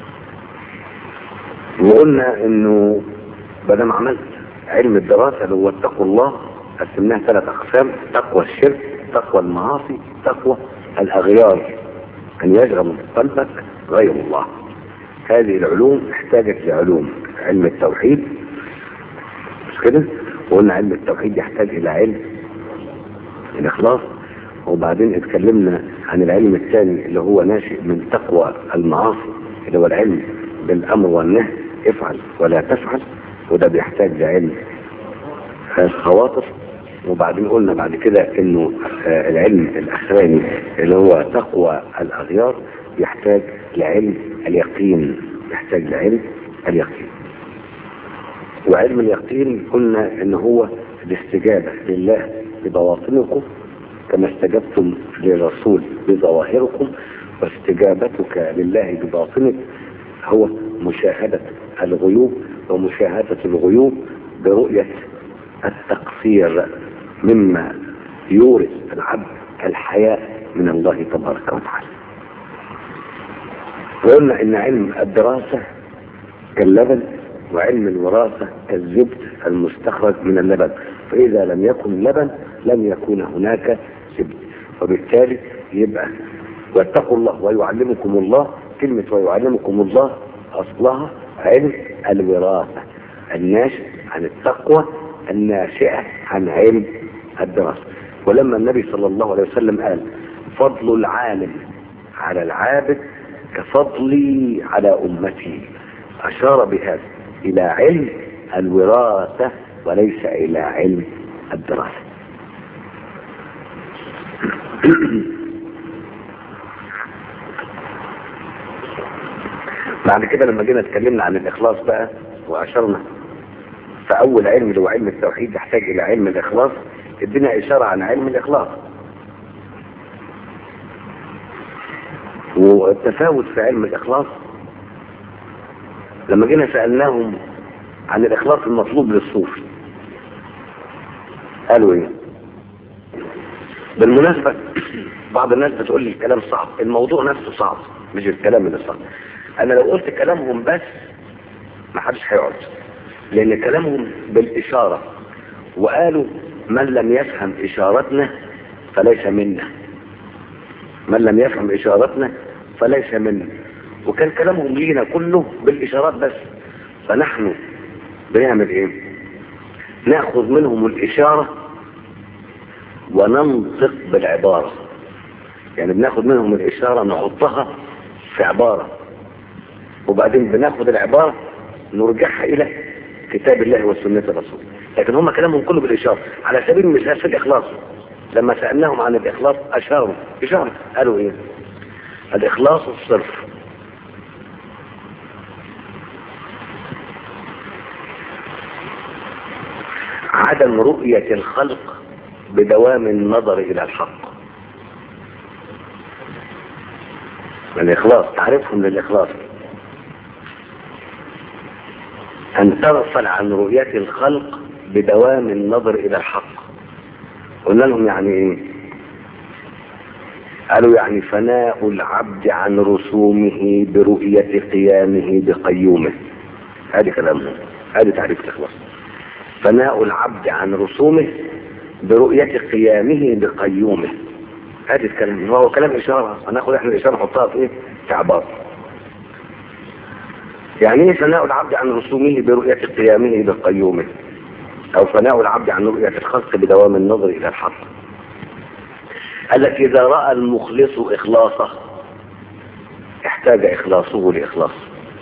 وقلنا انه بدل عملت علم الدراسة اللي هو اتقوا الله قسمناها ثلاث اقسام تقوى الشرك تقوى المعاصي تقوى الاغيار ان يشغل قلبك غير الله هذه العلوم احتاجت لعلوم علم التوحيد مش كده وقلنا علم التوحيد يحتاج الى علم الاخلاص وبعدين اتكلمنا عن العلم الثاني اللي هو ناشئ من تقوى المعاصي اللي هو العلم بالامر والنهي افعل ولا تفعل وده بيحتاج لعلم الخواطر وبعدين قلنا بعد كده انه العلم الاخراني اللي هو تقوى الاغيار يحتاج لعلم اليقين يحتاج لعلم اليقين وعلم اليقين قلنا ان هو الاستجابة لله ببواطنكم كما استجبتم للرسول بظواهركم واستجابتك لله بباطنك هو مشاهدة الغيوب ومشاهدة الغيوب برؤية التقصير مما يورث العبد الحياء من الله تبارك وتعالى وقلنا ان علم الدراسة كاللبن وعلم الوراثة كالزبد المستخرج من اللبن فإذا لم يكن لبن لم يكون هناك زبد وبالتالي يبقى واتقوا الله ويعلمكم الله كلمة ويعلمكم الله أصلها علم الوراثة الناشئ عن التقوى الناشئة عن علم الدراسة ولما النبي صلى الله عليه وسلم قال فضل العالم على العابد كفضلي على أمتي أشار بهذا إلى علم الوراثة وليس إلى علم الدراسة بعد كده لما جينا اتكلمنا عن الإخلاص بقى وأشرنا فأول علم اللي هو علم التوحيد يحتاج إلى علم الإخلاص ادينا إشارة عن علم الإخلاص والتفاوت في علم الإخلاص لما جينا سألناهم عن الإخلاص المطلوب للصوفي قالوا إيه بالمناسبة بعض الناس بتقول لي الكلام صعب الموضوع نفسه صعب مش الكلام اللي صعب أنا لو قلت كلامهم بس ما حدش هيقعد لأن كلامهم بالإشارة وقالوا من لم يفهم إشارتنا فليس منا من لم يفهم إشارتنا فليس منا وكان كلامهم لينا كله بالإشارات بس فنحن بنعمل إيه نأخذ منهم الإشارة وننطق بالعبارة يعني بناخد منهم الإشارة نحطها في عبارة وبعدين بناخد العبارة نرجعها إلى كتاب الله وسنة الرسول لكن هم كلامهم كله بالإشارة على سبيل المثال في الإخلاص لما سألناهم عن الإخلاص أشاروا إشارة قالوا إيه الإخلاص الصرف عدم رؤية الخلق بدوام النظر إلى الحق الإخلاص تعرفهم للإخلاص أن تغفل عن رؤية الخلق بدوام النظر إلى الحق قلنا لهم يعني إيه قالوا يعني فناء العبد عن رسومه برؤية قيامه بقيومه هذه كلامهم هذه تعريف الإخلاص فناء العبد عن رسومه برؤية قيامه بقيومه هذه الكلام هو كلام إشارة هناخد احنا الإشارة نحطها في إيه؟ في عبارة يعني ايه فناء العبد عن رسومه برؤية قيامه بقيومه او فناء العبد عن رؤية الخلق بدوام النظر الى الحق قال لك اذا رأى المخلص اخلاصه احتاج اخلاصه لاخلاص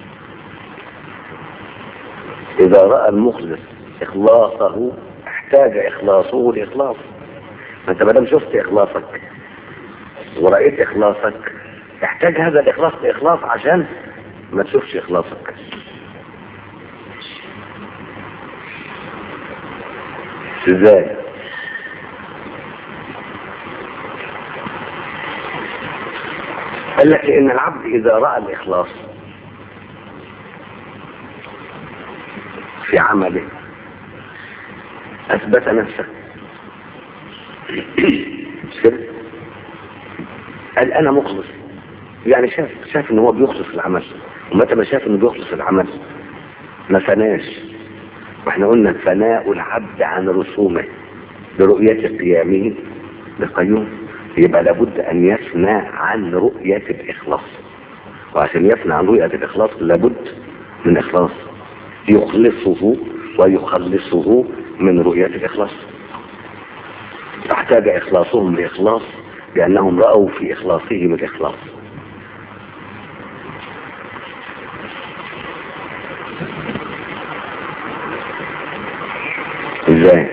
اذا رأى المخلص اخلاصه احتاج اخلاصه لاخلاص فانت ما دام شفت اخلاصك ورأيت اخلاصك تحتاج هذا الاخلاص لاخلاص عشان ما تشوفش اخلاصك ازاي قال لك ان العبد اذا راى الاخلاص في عمله اثبت نفسه مش كده قال انا مخلص يعني شاف شاف ان هو بيخلص العمل ومتى ما شاف انه بيخلص العمل ما فناش واحنا قلنا فناء العبد عن رسومه برؤية قيامه بقيوم يبقى لابد ان يفنى عن رؤية الاخلاص وعشان يفنى عن رؤية الاخلاص لابد من اخلاص يخلصه ويخلصه من رؤية الاخلاص احتاج اخلاصهم لاخلاص لانهم رأوا في اخلاصهم الاخلاص ازاي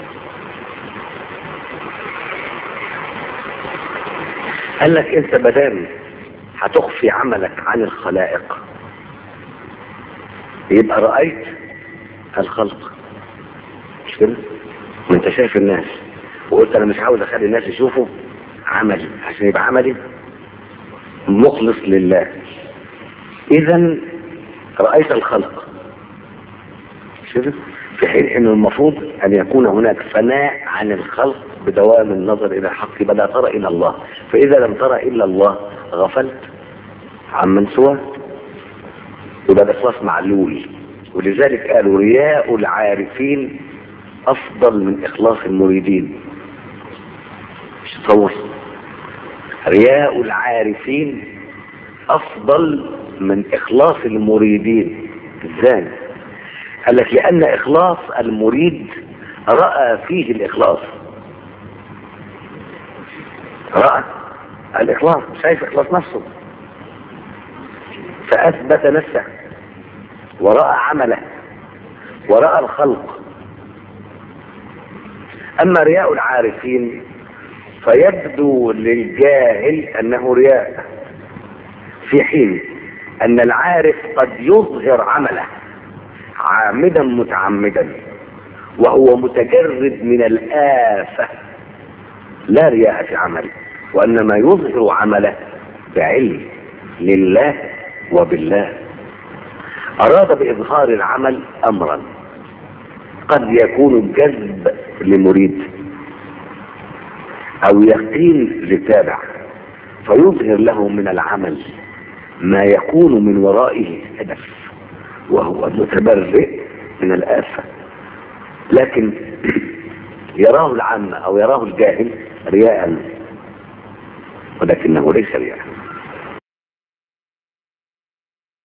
قال لك انت بدام هتخفي عملك عن الخلائق يبقى رأيت الخلق مش كده ما انت شايف الناس وقلت انا مش عاوز اخلي الناس يشوفوا عملي عشان يبقى عملي مخلص لله اذا رأيت الخلق مش كده في حين ان المفروض ان يكون هناك فناء عن الخلق بدوام النظر الى الحق بلا ترى الى الله فاذا لم ترى الا الله غفلت عمن سواه يبقى الاخلاص معلول ولذلك قالوا رياء العارفين افضل من اخلاص المريدين مش تصور رياء العارفين افضل من اخلاص المريدين ازاي قال لك لأن إخلاص المريد رأى فيه الإخلاص رأى الإخلاص شايف إخلاص نفسه فأثبت نفسه ورأى عمله ورأى الخلق أما رياء العارفين فيبدو للجاهل أنه رياء في حين أن العارف قد يظهر عمله عامدا متعمدا وهو متجرد من الآفة لا رياء في عمله وإنما يظهر عمله بعلم لله وبالله أراد بإظهار العمل أمرا قد يكون جذب لمريد أو يقين لتابع فيظهر له من العمل ما يكون من ورائه هدف وهو متبرئ من الآفة لكن يراه العامة أو يراه الجاهل رياء ولكنه ليس رياء